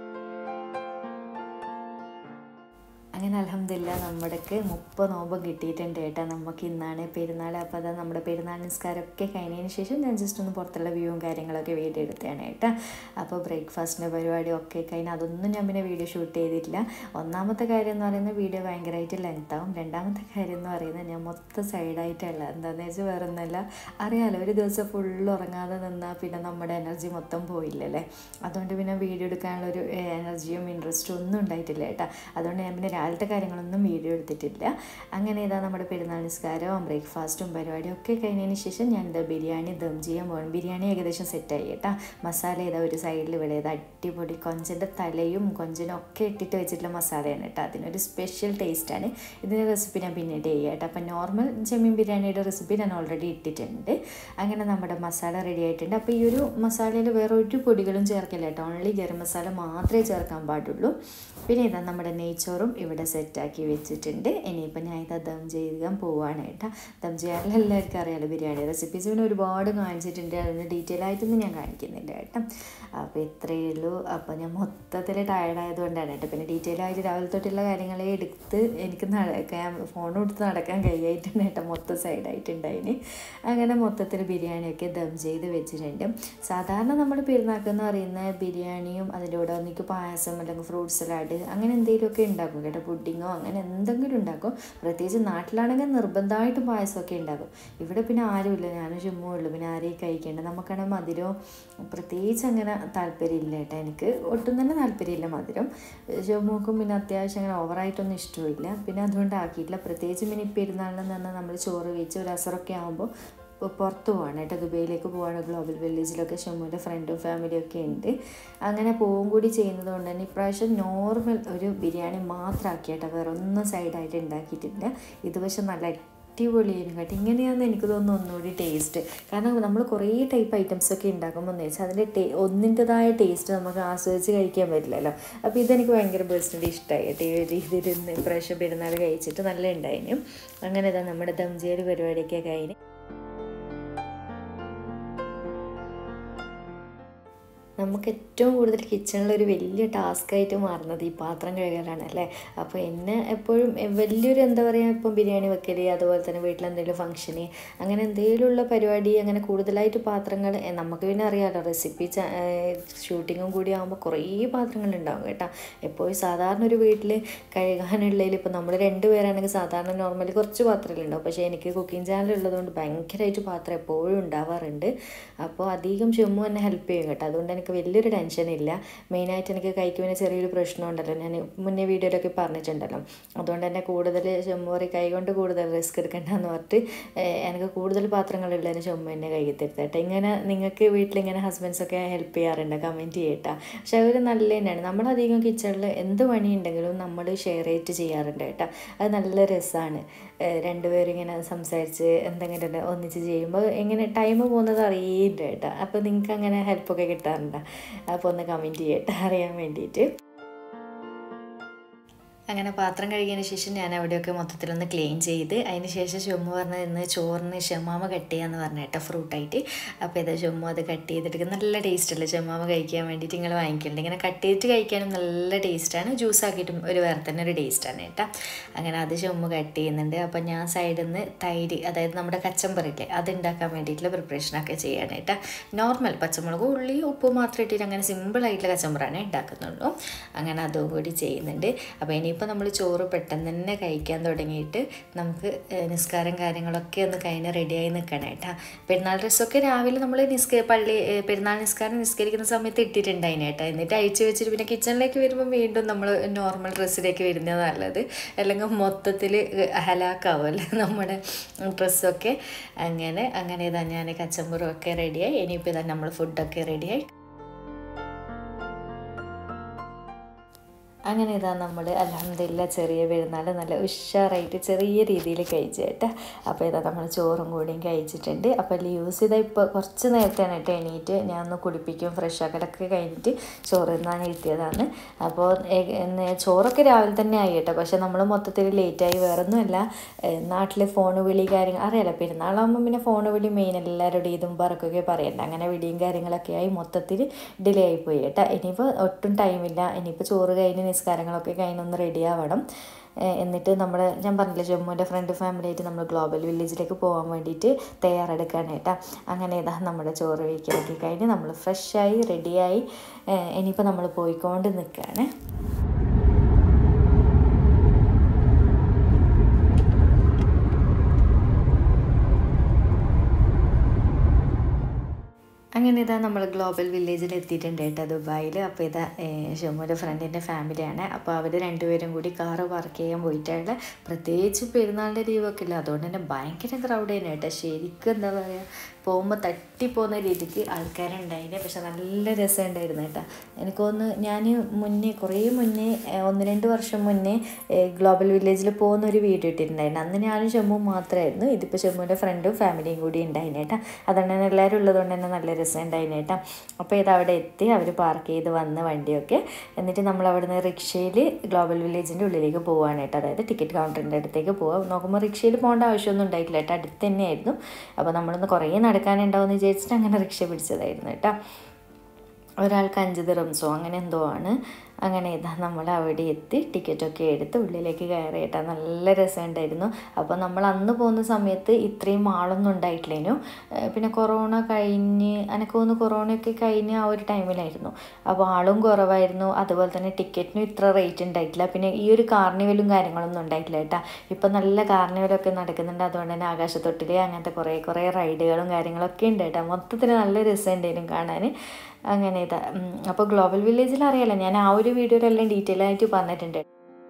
അങ്ങനെ അലഹമില്ല നമ്മുടെക്ക് മുപ്പത് നോമ്പ് കിട്ടിയിട്ടുണ്ട് കേട്ടോ നമുക്ക് ഇന്നാണ് പെരുന്നാൾ അപ്പോൾ അതാ നമ്മുടെ പെരുന്നാൾ നിസ്കാരമൊക്കെ കഴിഞ്ഞതിന് ശേഷം ഞാൻ ജസ്റ്റ് ഒന്ന് പുറത്തുള്ള വ്യൂവും കാര്യങ്ങളൊക്കെ വീഡിയോ എടുത്തതാണ് കേട്ടോ അപ്പോൾ ബ്രേക്ക്ഫാസ്റ്റിൻ്റെ പരിപാടി ഒക്കെ കഴിഞ്ഞ് അതൊന്നും ഞാൻ പിന്നെ വീഡിയോ ഷൂട്ട് ചെയ്തിട്ടില്ല ഒന്നാമത്തെ കാര്യം എന്ന് പറയുന്നത് വീഡിയോ ഭയങ്കരമായിട്ട് ലെങ്ത് ആവും രണ്ടാമത്തെ കാര്യം എന്ന് പറയുന്നത് ഞാൻ മൊത്തം സൈഡായിട്ടല്ല എന്താണെന്ന് വെച്ചാൽ വേറെ ഒന്നുമല്ല അറിയാലോ ഒരു ദിവസം ഫുള്ള് ഉറങ്ങാതെ നിന്നാൽ പിന്നെ നമ്മുടെ എനർജി മൊത്തം പോയില്ലല്ലേ അതുകൊണ്ട് പിന്നെ വീഡിയോ എടുക്കാനുള്ള ഒരു എനർജിയും ഇൻട്രസ്റ്റും ഒന്നും ഉണ്ടായിട്ടില്ല കേട്ടോ അതുകൊണ്ട് ഞാൻ പിന്നെ രാവിലത്തെ കാര്യങ്ങളൊന്നും വീഡിയോ എടുത്തിട്ടില്ല അങ്ങനെ ഇതാ നമ്മുടെ പെരുന്നാൾ നിസ്കാരവും ബ്രേക്ക്ഫാസ്റ്റും പരിപാടിയും ഒക്കെ കഴിഞ്ഞതിന് ശേഷം ഞാൻ എന്താ ബിരിയാണി ദം ചെയ്യാൻ പോകണം ബിരിയാണി ഏകദേശം സെറ്റായി കേട്ടോ മസാല ഇതാ ഒരു സൈഡിൽ ഇവിടെ ഇത് അടിപൊളി കൊഞ്ചൻ്റെ തലയും കൊഞ്ചനും ഒക്കെ ഇട്ടിട്ട് വെച്ചിട്ടുള്ള മസാലയാണ് കേട്ടോ അതിനൊരു സ്പെഷ്യൽ ടേസ്റ്റാണ് ഇതിൻ്റെ റെസിപ്പി ഞാൻ പിന്നീട് ചെയ്യാം കേട്ടോ അപ്പം നോർമൽ ചെമ്മീൻ ബിരിയാണിയുടെ റെസിപ്പി ഞാൻ ഓൾറെഡി ഇട്ടിട്ടുണ്ട് അങ്ങനെ നമ്മുടെ മസാല റെഡി ആയിട്ടുണ്ട് അപ്പോൾ ഈ ഒരു മസാലയിൽ വേറെ ഒരു പൊടികളും ചേർക്കില്ല കേട്ടോ ഓൺലി ഗരം മസാല മാത്രമേ ചേർക്കാൻ പാടുള്ളൂ പിന്നെ ഇതാ നമ്മുടെ നെയ്ച്ചോറും ഇവിടെ സെറ്റാക്കി വെച്ചിട്ടുണ്ട് ഇനിയിപ്പോൾ ഞാൻ ഇത് ദം ചെയ്യാൻ പോവുകയാണ് കേട്ടോ ദം ചെയ്യാനുള്ള എല്ലാവർക്കും അറിയാലോ ബിരിയാണി റെസിപ്പീസ് പിന്നെ ഒരുപാട് കാണിച്ചിട്ടുണ്ട് അതിന് ഡീറ്റെയിൽ ആയിട്ടൊന്നും ഞാൻ കാണിക്കുന്നില്ല കേട്ടോ അപ്പോൾ ഇത്രയേ ഉള്ളൂ അപ്പോൾ ഞാൻ മൊത്തത്തിൽ ടയർഡായതുകൊണ്ടാണ് കേട്ടോ പിന്നെ ഡീറ്റെയിൽ ആയിട്ട് രാവിലെ തൊട്ടുള്ള കാര്യങ്ങളെ എടുത്ത് എനിക്ക് നടക്കാൻ ഫോൺ കൊടുത്ത് നടക്കാൻ കഴിയായിട്ടുണ്ട് കേട്ടോ മൊത്തം സൈഡായിട്ടുണ്ടായിന് അങ്ങനെ മൊത്തത്തിൽ ബിരിയാണിയൊക്കെ ദം ചെയ്ത് വെച്ചിട്ടുണ്ട് സാധാരണ നമ്മൾ പെരുന്നാക്കെന്ന് പറയുന്ന ബിരിയാണിയും അതിൻ്റെ കൂടെ ഒന്നിക്ക് പായസം അല്ലെങ്കിൽ ഫ്രൂട്ട് സലാഡ് അങ്ങനെ എന്തെങ്കിലുമൊക്കെ ഉണ്ടാക്കും കേട്ടോ പുഡിങ്ങോ അങ്ങനെ എന്തെങ്കിലും ഉണ്ടാക്കും പ്രത്യേകിച്ച് നാട്ടിലാണെങ്കിൽ നിർബന്ധമായിട്ടും പായസമൊക്കെ ഉണ്ടാക്കും ഇവിടെ പിന്നെ ആരുമില്ല ഞാനും ചുമ്മാ ഉള്ളൂ പിന്നെ ആരെയും കഴിക്കേണ്ട നമുക്കാണെങ്കിൽ മധുരവും പ്രത്യേകിച്ച് അങ്ങനെ താല്പര്യമില്ല കേട്ടോ എനിക്ക് ഒട്ടും തന്നെ താല്പര്യമില്ല മധുരം ചുമ്മുക്കും പിന്നെ അത്യാവശ്യം അങ്ങനെ ഓവറായിട്ടൊന്നും ഇഷ്ടമില്ല പിന്നെ അതുകൊണ്ട് ആക്കിയിട്ടില്ല പ്രത്യേകിച്ച് പിന്നെ ഇപ്പോൾ പെരുന്നാളിനെന്ന് പറഞ്ഞാൽ നമ്മൾ ചോറ് വെച്ച് ഒരു അസറൊക്കെ ആകുമ്പോൾ പുറത്ത് പോവാണ് കേട്ടോ ദുബൈയിലേക്ക് പോവാണ് ഗ്ലോബൽ വില്ലേജിലൊക്കെ ഷമ്മുവിൻ്റെ ഫ്രണ്ടും ഫാമിലിയും ഒക്കെ ഉണ്ട് അങ്ങനെ പോവും കൂടി ചെയ്യുന്നത് കൊണ്ട് തന്നെ ഇപ്രാവശ്യം നോർമൽ ഒരു ബിരിയാണി മാത്രമാക്കി കേട്ടോ വേറെ ഒന്നും സൈഡായിട്ട് ഉണ്ടാക്കിയിട്ടില്ല ഇത് പക്ഷെ നല്ല അടിപൊളിയായിരുന്നു കേട്ടോ ഇങ്ങനെയാണെന്ന് എനിക്ക് തോന്നുന്നു ഒന്നുകൂടി ടേസ്റ്റ് കാരണം നമ്മൾ കുറേ ടൈപ്പ് ഐറ്റംസ് ഒക്കെ ഉണ്ടാക്കുമ്പോൾ എന്ന് വെച്ചാൽ അതിൻ്റെ ടേ ഒന്നിൻ്റെതായ ടേസ്റ്റ് നമുക്ക് ആസ്വദിച്ച് കഴിക്കാൻ പറ്റില്ലല്ലോ അപ്പോൾ ഇതെനിക്ക് ഭയങ്കര പേഴ്സണലി ഇഷ്ടമായി കേട്ടോ ഈ ഒരു ഇതിരുന്ന് ഇപ്രാവശ്യം പെരുന്നാൾ കഴിച്ചിട്ട് നല്ല ഉണ്ടായിരുന്നു അങ്ങനെ ഇതാ നമ്മുടെ ദംജേരി പരിപാടിയൊക്കെ കഴിഞ്ഞ് നമുക്ക് ഏറ്റവും കൂടുതൽ കിച്ചണിലൊരു വലിയ ടാസ്ക്കായിട്ട് മാറുന്നത് ഈ പാത്രം കഴുകലാണ് അല്ലേ അപ്പോൾ എന്നെ എപ്പോഴും വലിയൊരു എന്താ പറയുക ഇപ്പം ബിരിയാണി വെക്കൽ അതുപോലെ തന്നെ വീട്ടിലെന്തെങ്കിലും ഫംഗ്ഷന് അങ്ങനെ എന്തെങ്കിലുമുള്ള പരിപാടി അങ്ങനെ കൂടുതലായിട്ട് പാത്രങ്ങൾ നമുക്ക് പിന്നെ അറിയാമല്ലോ റെസിപ്പി ഷൂട്ടിങ്ങും കൂടി ആകുമ്പോൾ കുറേ പാത്രങ്ങൾ ഉണ്ടാവും കേട്ടോ എപ്പോഴും സാധാരണ ഒരു വീട്ടിൽ കഴുകാനുള്ളതിൽ ഇപ്പോൾ നമ്മൾ രണ്ട് പേരാണെങ്കിൽ സാധാരണ നോർമലി കുറച്ച് പാത്രങ്ങളുണ്ടാവും പക്ഷേ എനിക്ക് കുക്കിംഗ് ചാനൽ ഉള്ളതുകൊണ്ട് ഭയങ്കരമായിട്ട് പാത്രം എപ്പോഴും ഉണ്ടാവാറുണ്ട് അപ്പോൾ അധികം ചുമ്മാ എന്നെ ഹെൽപ്പ് ചെയ്യും കേട്ടോ അതുകൊണ്ട് എനിക്ക് വലിയൊരു ടെൻഷനില്ല മെയിനായിട്ട് എനിക്ക് കൈക്ക് പിന്നെ ചെറിയൊരു പ്രശ്നമുണ്ടല്ലോ ഞാൻ മുന്നേ വീഡിയോയിലൊക്കെ പറഞ്ഞിട്ടുണ്ടല്ലോ അതുകൊണ്ട് തന്നെ കൂടുതൽ ചുമ്മോറി കൈ കൊണ്ട് കൂടുതൽ റിസ്ക് എടുക്കണ്ടെന്ന് പറഞ്ഞിട്ട് എനിക്ക് കൂടുതൽ പാത്രങ്ങളുള്ളതിന് ചുമ്മ എന്നെ കൈ തരുത്തട്ടെ ഇങ്ങനെ നിങ്ങൾക്ക് വീട്ടിലിങ്ങനെ ഹസ്ബൻഡ്സൊക്കെ ഹെൽപ്പ് ചെയ്യാറുണ്ട് കമൻറ്റ് ചെയ്യട്ടാ പക്ഷെ അവർ നല്ല തന്നെയാണ് നമ്മളധികം കിച്ചണിൽ എന്ത് പണി ഉണ്ടെങ്കിലും നമ്മൾ ഷെയർ ചെയ്തിട്ട് ചെയ്യാറുണ്ട് കേട്ടോ അത് നല്ല രസമാണ് രണ്ടുപേരും ഇങ്ങനെ സംസാരിച്ച് എന്തെങ്കിലും ഒന്നിച്ച് ചെയ്യുമ്പോൾ എങ്ങനെ ടൈം പോകുന്നത് അറിയില്ല കേട്ടോ അപ്പോൾ നിങ്ങൾക്ക് അങ്ങനെ ഹെൽപ്പൊക്കെ കിട്ടാറുണ്ടോ അപ്പോൾ ഒന്ന് കമൻറ്റ് ചെയ്യട്ടെ അറിയാൻ വേണ്ടിയിട്ട് അങ്ങനെ പാത്രം കഴുകിയതിന് ശേഷം ഞാൻ അവിടെയൊക്കെ മൊത്തത്തിലൊന്ന് ക്ലീൻ ചെയ്ത് അതിന് ശേഷം ചുമ്മ പറഞ്ഞത് ഇന്ന് ചോറിന് ഷമാമ കട്ട് ചെയ്യാന്ന് പറഞ്ഞ കേട്ടോ ഫ്രൂട്ടായിട്ട് അപ്പോൾ ഇത് ചുമ്മ അത് കട്ട് ചെയ്തിട്ട് നല്ല ടേസ്റ്റ് അല്ലേ ഷമാമ കഴിക്കാൻ വേണ്ടിയിട്ട് നിങ്ങൾ വാങ്ങിക്കുന്നുണ്ട് ഇങ്ങനെ കട്ട് ചെയ്തിട്ട് കഴിക്കാനും നല്ല ടേസ്റ്റാണ് ജ്യൂസ് ആക്കിയിട്ടും ഒരു വേറെ തന്നെ ഒരു ടേസ്റ്റാണ് കേട്ടോ അങ്ങനെ അത് ചുമ്മ കട്ട് ചെയ്യുന്നുണ്ട് അപ്പോൾ ഞാൻ സൈഡിൽ നിന്ന് തൈര് അതായത് നമ്മുടെ കച്ചമ്പറില്ലേ അത് ഉണ്ടാക്കാൻ വേണ്ടിയിട്ടുള്ള പ്രിപ്പറേഷനൊക്കെ ചെയ്യാണ് കേട്ടോ നോർമൽ പച്ചമുളക് ഉള്ളി ഉപ്പ് മാത്രം ഇട്ടിട്ട് അങ്ങനെ സിമ്പിളായിട്ടുള്ള കച്ചമ്പറാണ് ഉണ്ടാക്കുന്നുള്ളൂ അങ്ങനെ അതും കൂടി ചെയ്യുന്നുണ്ട് അപ്പോൾ ഇനി ഇപ്പോൾ നമ്മൾ ചോറ് പെട്ടെന്ന് തന്നെ കഴിക്കാൻ തുടങ്ങിയിട്ട് നമുക്ക് നിസ്കാരം കാര്യങ്ങളൊക്കെ ഒന്ന് കഴിഞ്ഞ് റെഡിയായി നിൽക്കണം കേട്ടോ പെരുന്നാൾ ഡ്രസ്സൊക്കെ രാവിലെ നമ്മൾ നിസ്ക പള്ളി പെരുന്നാൾ നിസ്കാരം നിസ്കരിക്കുന്ന സമയത്ത് ഇട്ടിട്ടുണ്ടായിന് കേട്ടോ എന്നിട്ട് അയച്ചു വെച്ചിട്ട് പിന്നെ കിച്ചണിലേക്ക് വരുമ്പോൾ വീണ്ടും നമ്മൾ നോർമൽ ഡ്രസ്സിലേക്ക് വരുന്നത് നല്ലത് അല്ലെങ്കിൽ മൊത്തത്തിൽ ഹലാക്കാവുമല്ലേ നമ്മുടെ ഡ്രസ്സൊക്കെ അങ്ങനെ അങ്ങനെ ഇതാ ഞാൻ കച്ചമ്പറും ഒക്കെ റെഡിയായി ഇനിയിപ്പോൾ ഇതാ നമ്മൾ ഫുഡൊക്കെ റെഡിയായി അങ്ങനെ ഇതാ നമ്മൾ അലഹമില്ല ചെറിയ പെരുന്നാൾ നല്ല ഉഷാറായിട്ട് ചെറിയ രീതിയിൽ കഴിച്ചു കേട്ടോ അപ്പോൾ ഇതാ നമ്മൾ ചോറും കൂടിയും കഴിച്ചിട്ടുണ്ട് അപ്പോൾ ലൂസ് ഇതാ ഇപ്പോൾ കുറച്ച് നേരത്തെയാണ് കേട്ടോ എണീറ്റ് ഞാൻ ഒന്ന് കുടിപ്പിക്കും ഫ്രഷ് ആക്കലൊക്കെ കഴിഞ്ഞിട്ട് ചോറ് തിന്നാൻ ഇരുത്തിയതാണ് അപ്പോൾ ചോറൊക്കെ രാവിലെ തന്നെ ആയി കേട്ടോ പക്ഷേ നമ്മൾ മൊത്തത്തിൽ ലേറ്റായി വേറൊന്നുമല്ല നാട്ടിൽ ഫോൺ വിളി കാര്യങ്ങൾ അറിയാലോ പെരുന്നാളാകുമ്പോൾ പിന്നെ ഫോൺ വിളി മെയിൻ എല്ലാവരുടെ ഇതും പറക്കൊക്കെ പറയണ്ട അങ്ങനെ വിളിയും കാര്യങ്ങളൊക്കെ ആയി മൊത്തത്തിൽ ഡിലേ ആയിപ്പോയി കേട്ടോ ഇനിയിപ്പോൾ ഒട്ടും ടൈമില്ല ഇനിയിപ്പോൾ ചോറ് കഴിഞ്ഞ് നിസ്കാരങ്ങളൊക്കെ കഴിഞ്ഞൊന്ന് റെഡി ആവണം എന്നിട്ട് നമ്മൾ ഞാൻ പറഞ്ഞില്ല ജമ്മുവിൻ്റെ ഫ്രണ്ട് ഫാമിലി ആയിട്ട് നമ്മൾ ഗ്ലോബൽ വില്ലേജിലേക്ക് പോകാൻ വേണ്ടിയിട്ട് തയ്യാറെടുക്കുകയാണ് കേട്ടോ അങ്ങനെ ഇതാ നമ്മുടെ ചോറ് വയ്ക്കലൊക്കെ കഴിഞ്ഞ് നമ്മൾ ഫ്രഷായി റെഡിയായി ഇനിയിപ്പോൾ നമ്മൾ പോയിക്കൊണ്ട് നിൽക്കുകയാണ് അങ്ങനെ ഇതാ നമ്മൾ ഗ്ലോബൽ വില്ലേജിൽ എത്തിയിട്ടുണ്ട് കേട്ടോ ദുബായിൽ അപ്പോൾ ഇതാ ഷമുവിൻ്റെ ഫ്രണ്ടിൻ്റെ ഫാമിലിയാണ് അപ്പോൾ അവർ രണ്ടുപേരും കൂടി കാറ് പാർക്ക് ചെയ്യാൻ പോയിട്ടാണ് പ്രത്യേകിച്ച് പെരുന്നാളിൻ്റെ ലീവൊക്കെ ഇല്ല അതുകൊണ്ട് തന്നെ ഭയങ്കര ക്രൗഡ് തന്നെ കേട്ടോ ശരിക്കും എന്താ പറയുക പോകുമ്പോൾ തട്ടിപ്പോകുന്ന രീതിക്ക് ആൾക്കാരുണ്ടായിന് പക്ഷെ നല്ല രസമുണ്ടായിരുന്നു കേട്ടോ എനിക്കൊന്ന് ഞാൻ മുന്നേ കുറേ മുന്നേ ഒന്ന് രണ്ട് വർഷം മുന്നേ ഗ്ലോബൽ വില്ലേജിൽ പോകുന്ന ഒരു വീഡിയോ ഇട്ടിട്ടുണ്ടായിരുന്നു അന്ന് ഞാനും ഷമ്മു മാത്രമായിരുന്നു ഇതിപ്പോൾ ഷമ്മുവിൻ്റെ ഫ്രണ്ടും ഫാമിലിയും കൂടി ഉണ്ടായിരുന്നു കേട്ടോ അതുകൊണ്ട് തന്നെ എല്ലാവരും ഉള്ളതുകൊണ്ട് തന്നെ നല്ല രസം ഉണ്ടായിരുന്നു കേട്ടോ അപ്പോൾ ഇത് അവിടെ എത്തി അവർ പാർക്ക് ചെയ്ത് വന്ന് വണ്ടിയൊക്കെ എന്നിട്ട് നമ്മൾ അവിടുന്ന് റിക്ഷയിൽ ഗ്ലോബൽ വില്ലേജിൻ്റെ ഉള്ളിലേക്ക് പോവുകയാണ് കേട്ടോ അതായത് ടിക്കറ്റ് കൗണ്ടറിൻ്റെ അടുത്തേക്ക് പോവാം നോക്കുമ്പോൾ റിക്ഷയിൽ പോകേണ്ട ആവശ്യമൊന്നും ഉണ്ടായിട്ടില്ല കേട്ടോ അടുത്ത് തന്നെയായിരുന്നു അപ്പോൾ നമ്മളൊന്ന് കുറേ നടക്കാനുണ്ടാവുമെന്ന് വിചാരിച്ചിട്ട് അങ്ങനെ റിക്ഷ പിടിച്ചതായിരുന്നു കേട്ടോ ഒരാൾക്ക് അഞ്ച് ദിറംസോ അങ്ങനെ എന്തോ ആണ് അങ്ങനെ ഇതാ നമ്മൾ അവിടെ എത്തി ടിക്കറ്റൊക്കെ എടുത്ത് ഉള്ളിലേക്ക് കയറി കേട്ടോ നല്ല രസമുണ്ടായിരുന്നു അപ്പോൾ നമ്മൾ അന്ന് പോകുന്ന സമയത്ത് ഇത്രയും ആളൊന്നും ഉണ്ടായിട്ടില്ലേനു പിന്നെ കൊറോണ കഴിഞ്ഞ് എനിക്ക് തോന്നുന്നു കൊറോണയൊക്കെ കഴിഞ്ഞ് ആ ഒരു ടൈമിലായിരുന്നു അപ്പോൾ ആളും കുറവായിരുന്നു അതുപോലെ തന്നെ ടിക്കറ്റിനും ഇത്ര റേറ്റ് ഉണ്ടായിട്ടില്ല പിന്നെ ഈ ഒരു കാർണിവലും കാര്യങ്ങളൊന്നും ഉണ്ടായിട്ടില്ല കേട്ടോ ഇപ്പം നല്ല കാർണിവലൊക്കെ നടക്കുന്നുണ്ട് അതുകൊണ്ട് തന്നെ ആകാശത്തൊട്ടിൽ അങ്ങനത്തെ കുറേ കുറേ റൈഡുകളും കാര്യങ്ങളൊക്കെ ഉണ്ട് കേട്ടോ മൊത്തത്തിൽ നല്ല രസമുണ്ടായിരുന്നു കാണാൻ അങ്ങനെ ഇതാ അപ്പോൾ ഗ്ലോബൽ വില്ലേജിൽ അറിയാലോ ഞാൻ ആ ഒരു വീഡിയോയിലെല്ലാം ഡീറ്റെയിൽ ആയിട്ട് പറഞ്ഞിട്ടുണ്ട്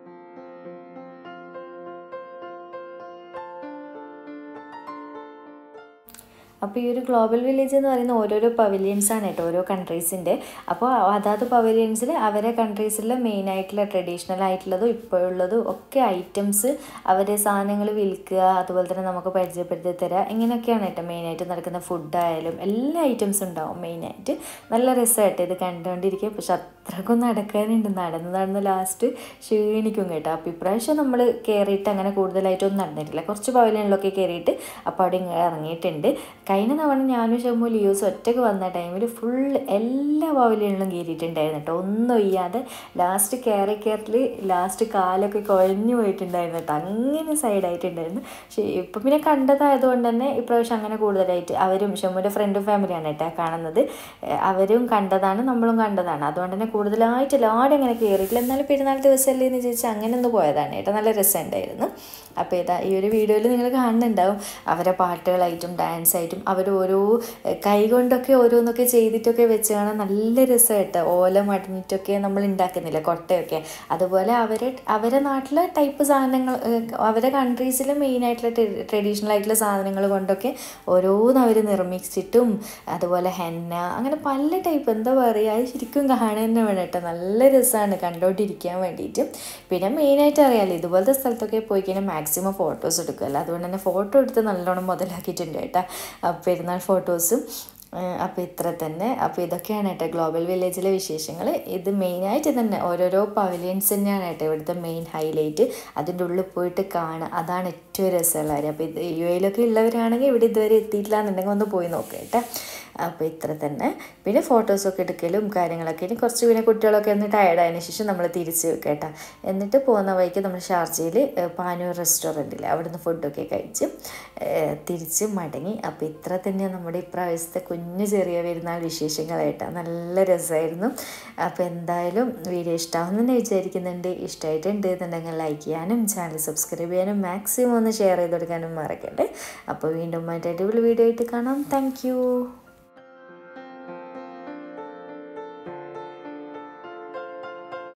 അപ്പോൾ ഈ ഒരു ഗ്ലോബൽ വില്ലേജ് എന്ന് പറയുന്ന ഓരോരോ പവലിയൻസ് ആണ് കേട്ടോ ഓരോ കൺട്രീസിൻ്റെ അപ്പോൾ അതാത് പവലിയൻസിൽ അവരെ കൺട്രീസിലെ മെയിൻ ആയിട്ടുള്ള ട്രഡീഷണൽ ആയിട്ടുള്ളതും ഇപ്പോഴുള്ളതും ഒക്കെ ഐറ്റംസ് അവരെ സാധനങ്ങൾ വിൽക്കുക അതുപോലെ തന്നെ നമുക്ക് പരിചയപ്പെടുത്തി തരിക ഇങ്ങനെയൊക്കെയാണ് കേട്ടോ മെയിനായിട്ട് നടക്കുന്ന ഫുഡായാലും എല്ലാ ഐറ്റംസും ഉണ്ടാവും മെയിനായിട്ട് നല്ല രസമായിട്ട് ഇത് കണ്ടുകൊണ്ടിരിക്കുക പക്ഷെ അത്രക്കും നടക്കാനുണ്ട് നടന്ന് നടന്ന് ലാസ്റ്റ് ക്ഷീണിക്കും കേട്ടോ അപ്പോൾ ഇപ്രാവശ്യം നമ്മൾ കയറിയിട്ട് അങ്ങനെ കൂടുതലായിട്ടൊന്നും നടന്നിട്ടില്ല കുറച്ച് പവലിയനിലൊക്കെ കയറിയിട്ട് അപ്പോൾ അവിടെ ഇറങ്ങിയിട്ടുണ്ട് കഴിഞ്ഞ തവണ ഞാനും ഷമ്മു ലിയോസ് ഒറ്റയ്ക്ക് വന്ന ടൈമിൽ ഫുൾ എല്ലാ പവലിയനിലും കയറിയിട്ടുണ്ടായിരുന്നു കേട്ടോ ഒന്നും ഒയ്യാതെ ലാസ്റ്റ് കയറി കയറി ലാസ്റ്റ് കാലൊക്കെ കുഴഞ്ഞു പോയിട്ടുണ്ടായിരുന്നു കേട്ടോ അങ്ങനെ സൈഡായിട്ടുണ്ടായിരുന്നു പക്ഷേ ഇപ്പം പിന്നെ കണ്ടതായതുകൊണ്ട് തന്നെ ഇപ്രാവശ്യം അങ്ങനെ കൂടുതലായിട്ട് അവരും ഷമ്മുൻ്റെ ഫ്രണ്ടും ഫാമിലിയാണ് കേട്ടോ കാണുന്നത് അവരും കണ്ടതാണ് നമ്മളും കണ്ടതാണ് അതുകൊണ്ട് തന്നെ കൂടുതലായിട്ട് എല്ലാവരും അങ്ങനെ കയറിയിട്ടില്ല എന്നാലും പെരുന്നാൾ ദിവസമല്ലേ എന്ന് ചോദിച്ചാൽ അങ്ങനെ ഒന്ന് പോയതാണ് കേട്ടോ നല്ല രസമുണ്ടായിരുന്നു അപ്പോൾ ഇതാ ഈ ഒരു വീഡിയോയിൽ നിങ്ങൾ കാണുന്നുണ്ടാവും അവരെ പാട്ടുകളായിട്ടും ഡാൻസ് ആയിട്ടും അവർ ഓരോ കൈ കൊണ്ടൊക്കെ ഓരോന്നൊക്കെ ചെയ്തിട്ടൊക്കെ വെച്ച് കാണാൻ നല്ല രസമായിട്ട് ഓല മടിഞ്ഞിട്ടൊക്കെ നമ്മൾ ഉണ്ടാക്കുന്നില്ല കൊട്ടയൊക്കെ അതുപോലെ അവരെ അവരെ നാട്ടിലെ ടൈപ്പ് സാധനങ്ങൾ അവരെ കൺട്രീസിലെ മെയിനായിട്ടുള്ള ട്രഡീഷണൽ ആയിട്ടുള്ള സാധനങ്ങൾ കൊണ്ടൊക്കെ ഓരോന്ന് അവർ നിർമ്മിച്ചിട്ടും അതുപോലെ ഹെന്ന അങ്ങനെ പല ടൈപ്പ് എന്താ പറയുക അത് ശരിക്കും കാണാൻ തന്നെ വേണം കേട്ടോ നല്ല രസമാണ് കണ്ടോണ്ടിരിക്കാൻ വേണ്ടിയിട്ട് പിന്നെ മെയിനായിട്ട് അറിയാമല്ലോ ഇതുപോലത്തെ സ്ഥലത്തൊക്കെ പോയി കഴിഞ്ഞാൽ മാക്സിമം ഫോട്ടോസ് എടുക്കുമല്ലോ അതുകൊണ്ട് തന്നെ ഫോട്ടോ എടുത്ത് നല്ലോണം മുതലാക്കിയിട്ടുണ്ട് കേട്ടോ പെരുന്നാൾ ഫോട്ടോസും അപ്പോൾ ഇത്ര തന്നെ അപ്പോൾ ഇതൊക്കെയാണ് കേട്ടോ ഗ്ലോബൽ വില്ലേജിലെ വിശേഷങ്ങൾ ഇത് മെയിനായിട്ട് തന്നെ ഓരോരോ പവലിയൻസ് തന്നെയാണ് കേട്ടോ ഇവിടുത്തെ മെയിൻ ഹൈലൈറ്റ് അതിൻ്റെ ഉള്ളിൽ പോയിട്ട് കാണുക അതാണ് ഏറ്റവും രസമുള്ള കാര്യം അപ്പോൾ ഇത് യു എയിലൊക്കെ ഉള്ളവരാണെങ്കിൽ ഇവിടെ ഇതുവരെ എത്തിയിട്ടില്ല എന്നുണ്ടെങ്കിൽ ഒന്ന് പോയി നോക്കുക കേട്ടോ അപ്പോൾ ഇത്ര തന്നെ പിന്നെ ഫോട്ടോസൊക്കെ എടുക്കലും കാര്യങ്ങളൊക്കെ ഇനി കുറച്ച് പിന്നെ കുട്ടികളൊക്കെ ഒന്ന് ടയർഡായതിനു ശേഷം നമ്മൾ തിരിച്ച് കേട്ടോ എന്നിട്ട് പോകുന്ന വഴിക്ക് നമ്മൾ ഷാർജയിൽ പാനൂർ റെസ്റ്റോറൻറ്റിൽ അവിടുന്ന് ഫുഡൊക്കെ കഴിച്ച് തിരിച്ച് മടങ്ങി അപ്പോൾ ഇത്ര തന്നെയാണ് നമ്മുടെ ഇപ്രാവശ്യത്തെ കുഞ്ഞു ചെറിയ പെരുന്നാൾ വിശേഷങ്ങളായിട്ടാണ് നല്ല രസമായിരുന്നു അപ്പോൾ എന്തായാലും വീഡിയോ ഇഷ്ടമാണെന്ന് തന്നെ വിചാരിക്കുന്നുണ്ട് ഇഷ്ടമായിട്ടുണ്ട് എന്നുണ്ടെങ്കിൽ ലൈക്ക് ചെയ്യാനും ചാനൽ സബ്സ്ക്രൈബ് ചെയ്യാനും മാക്സിമം ഒന്ന് ഷെയർ ചെയ്ത് കൊടുക്കാനും മറക്കട്ടെ അപ്പോൾ വീണ്ടും മറ്റേ അടിപൊളി വീഡിയോ ആയിട്ട് കാണാം താങ്ക്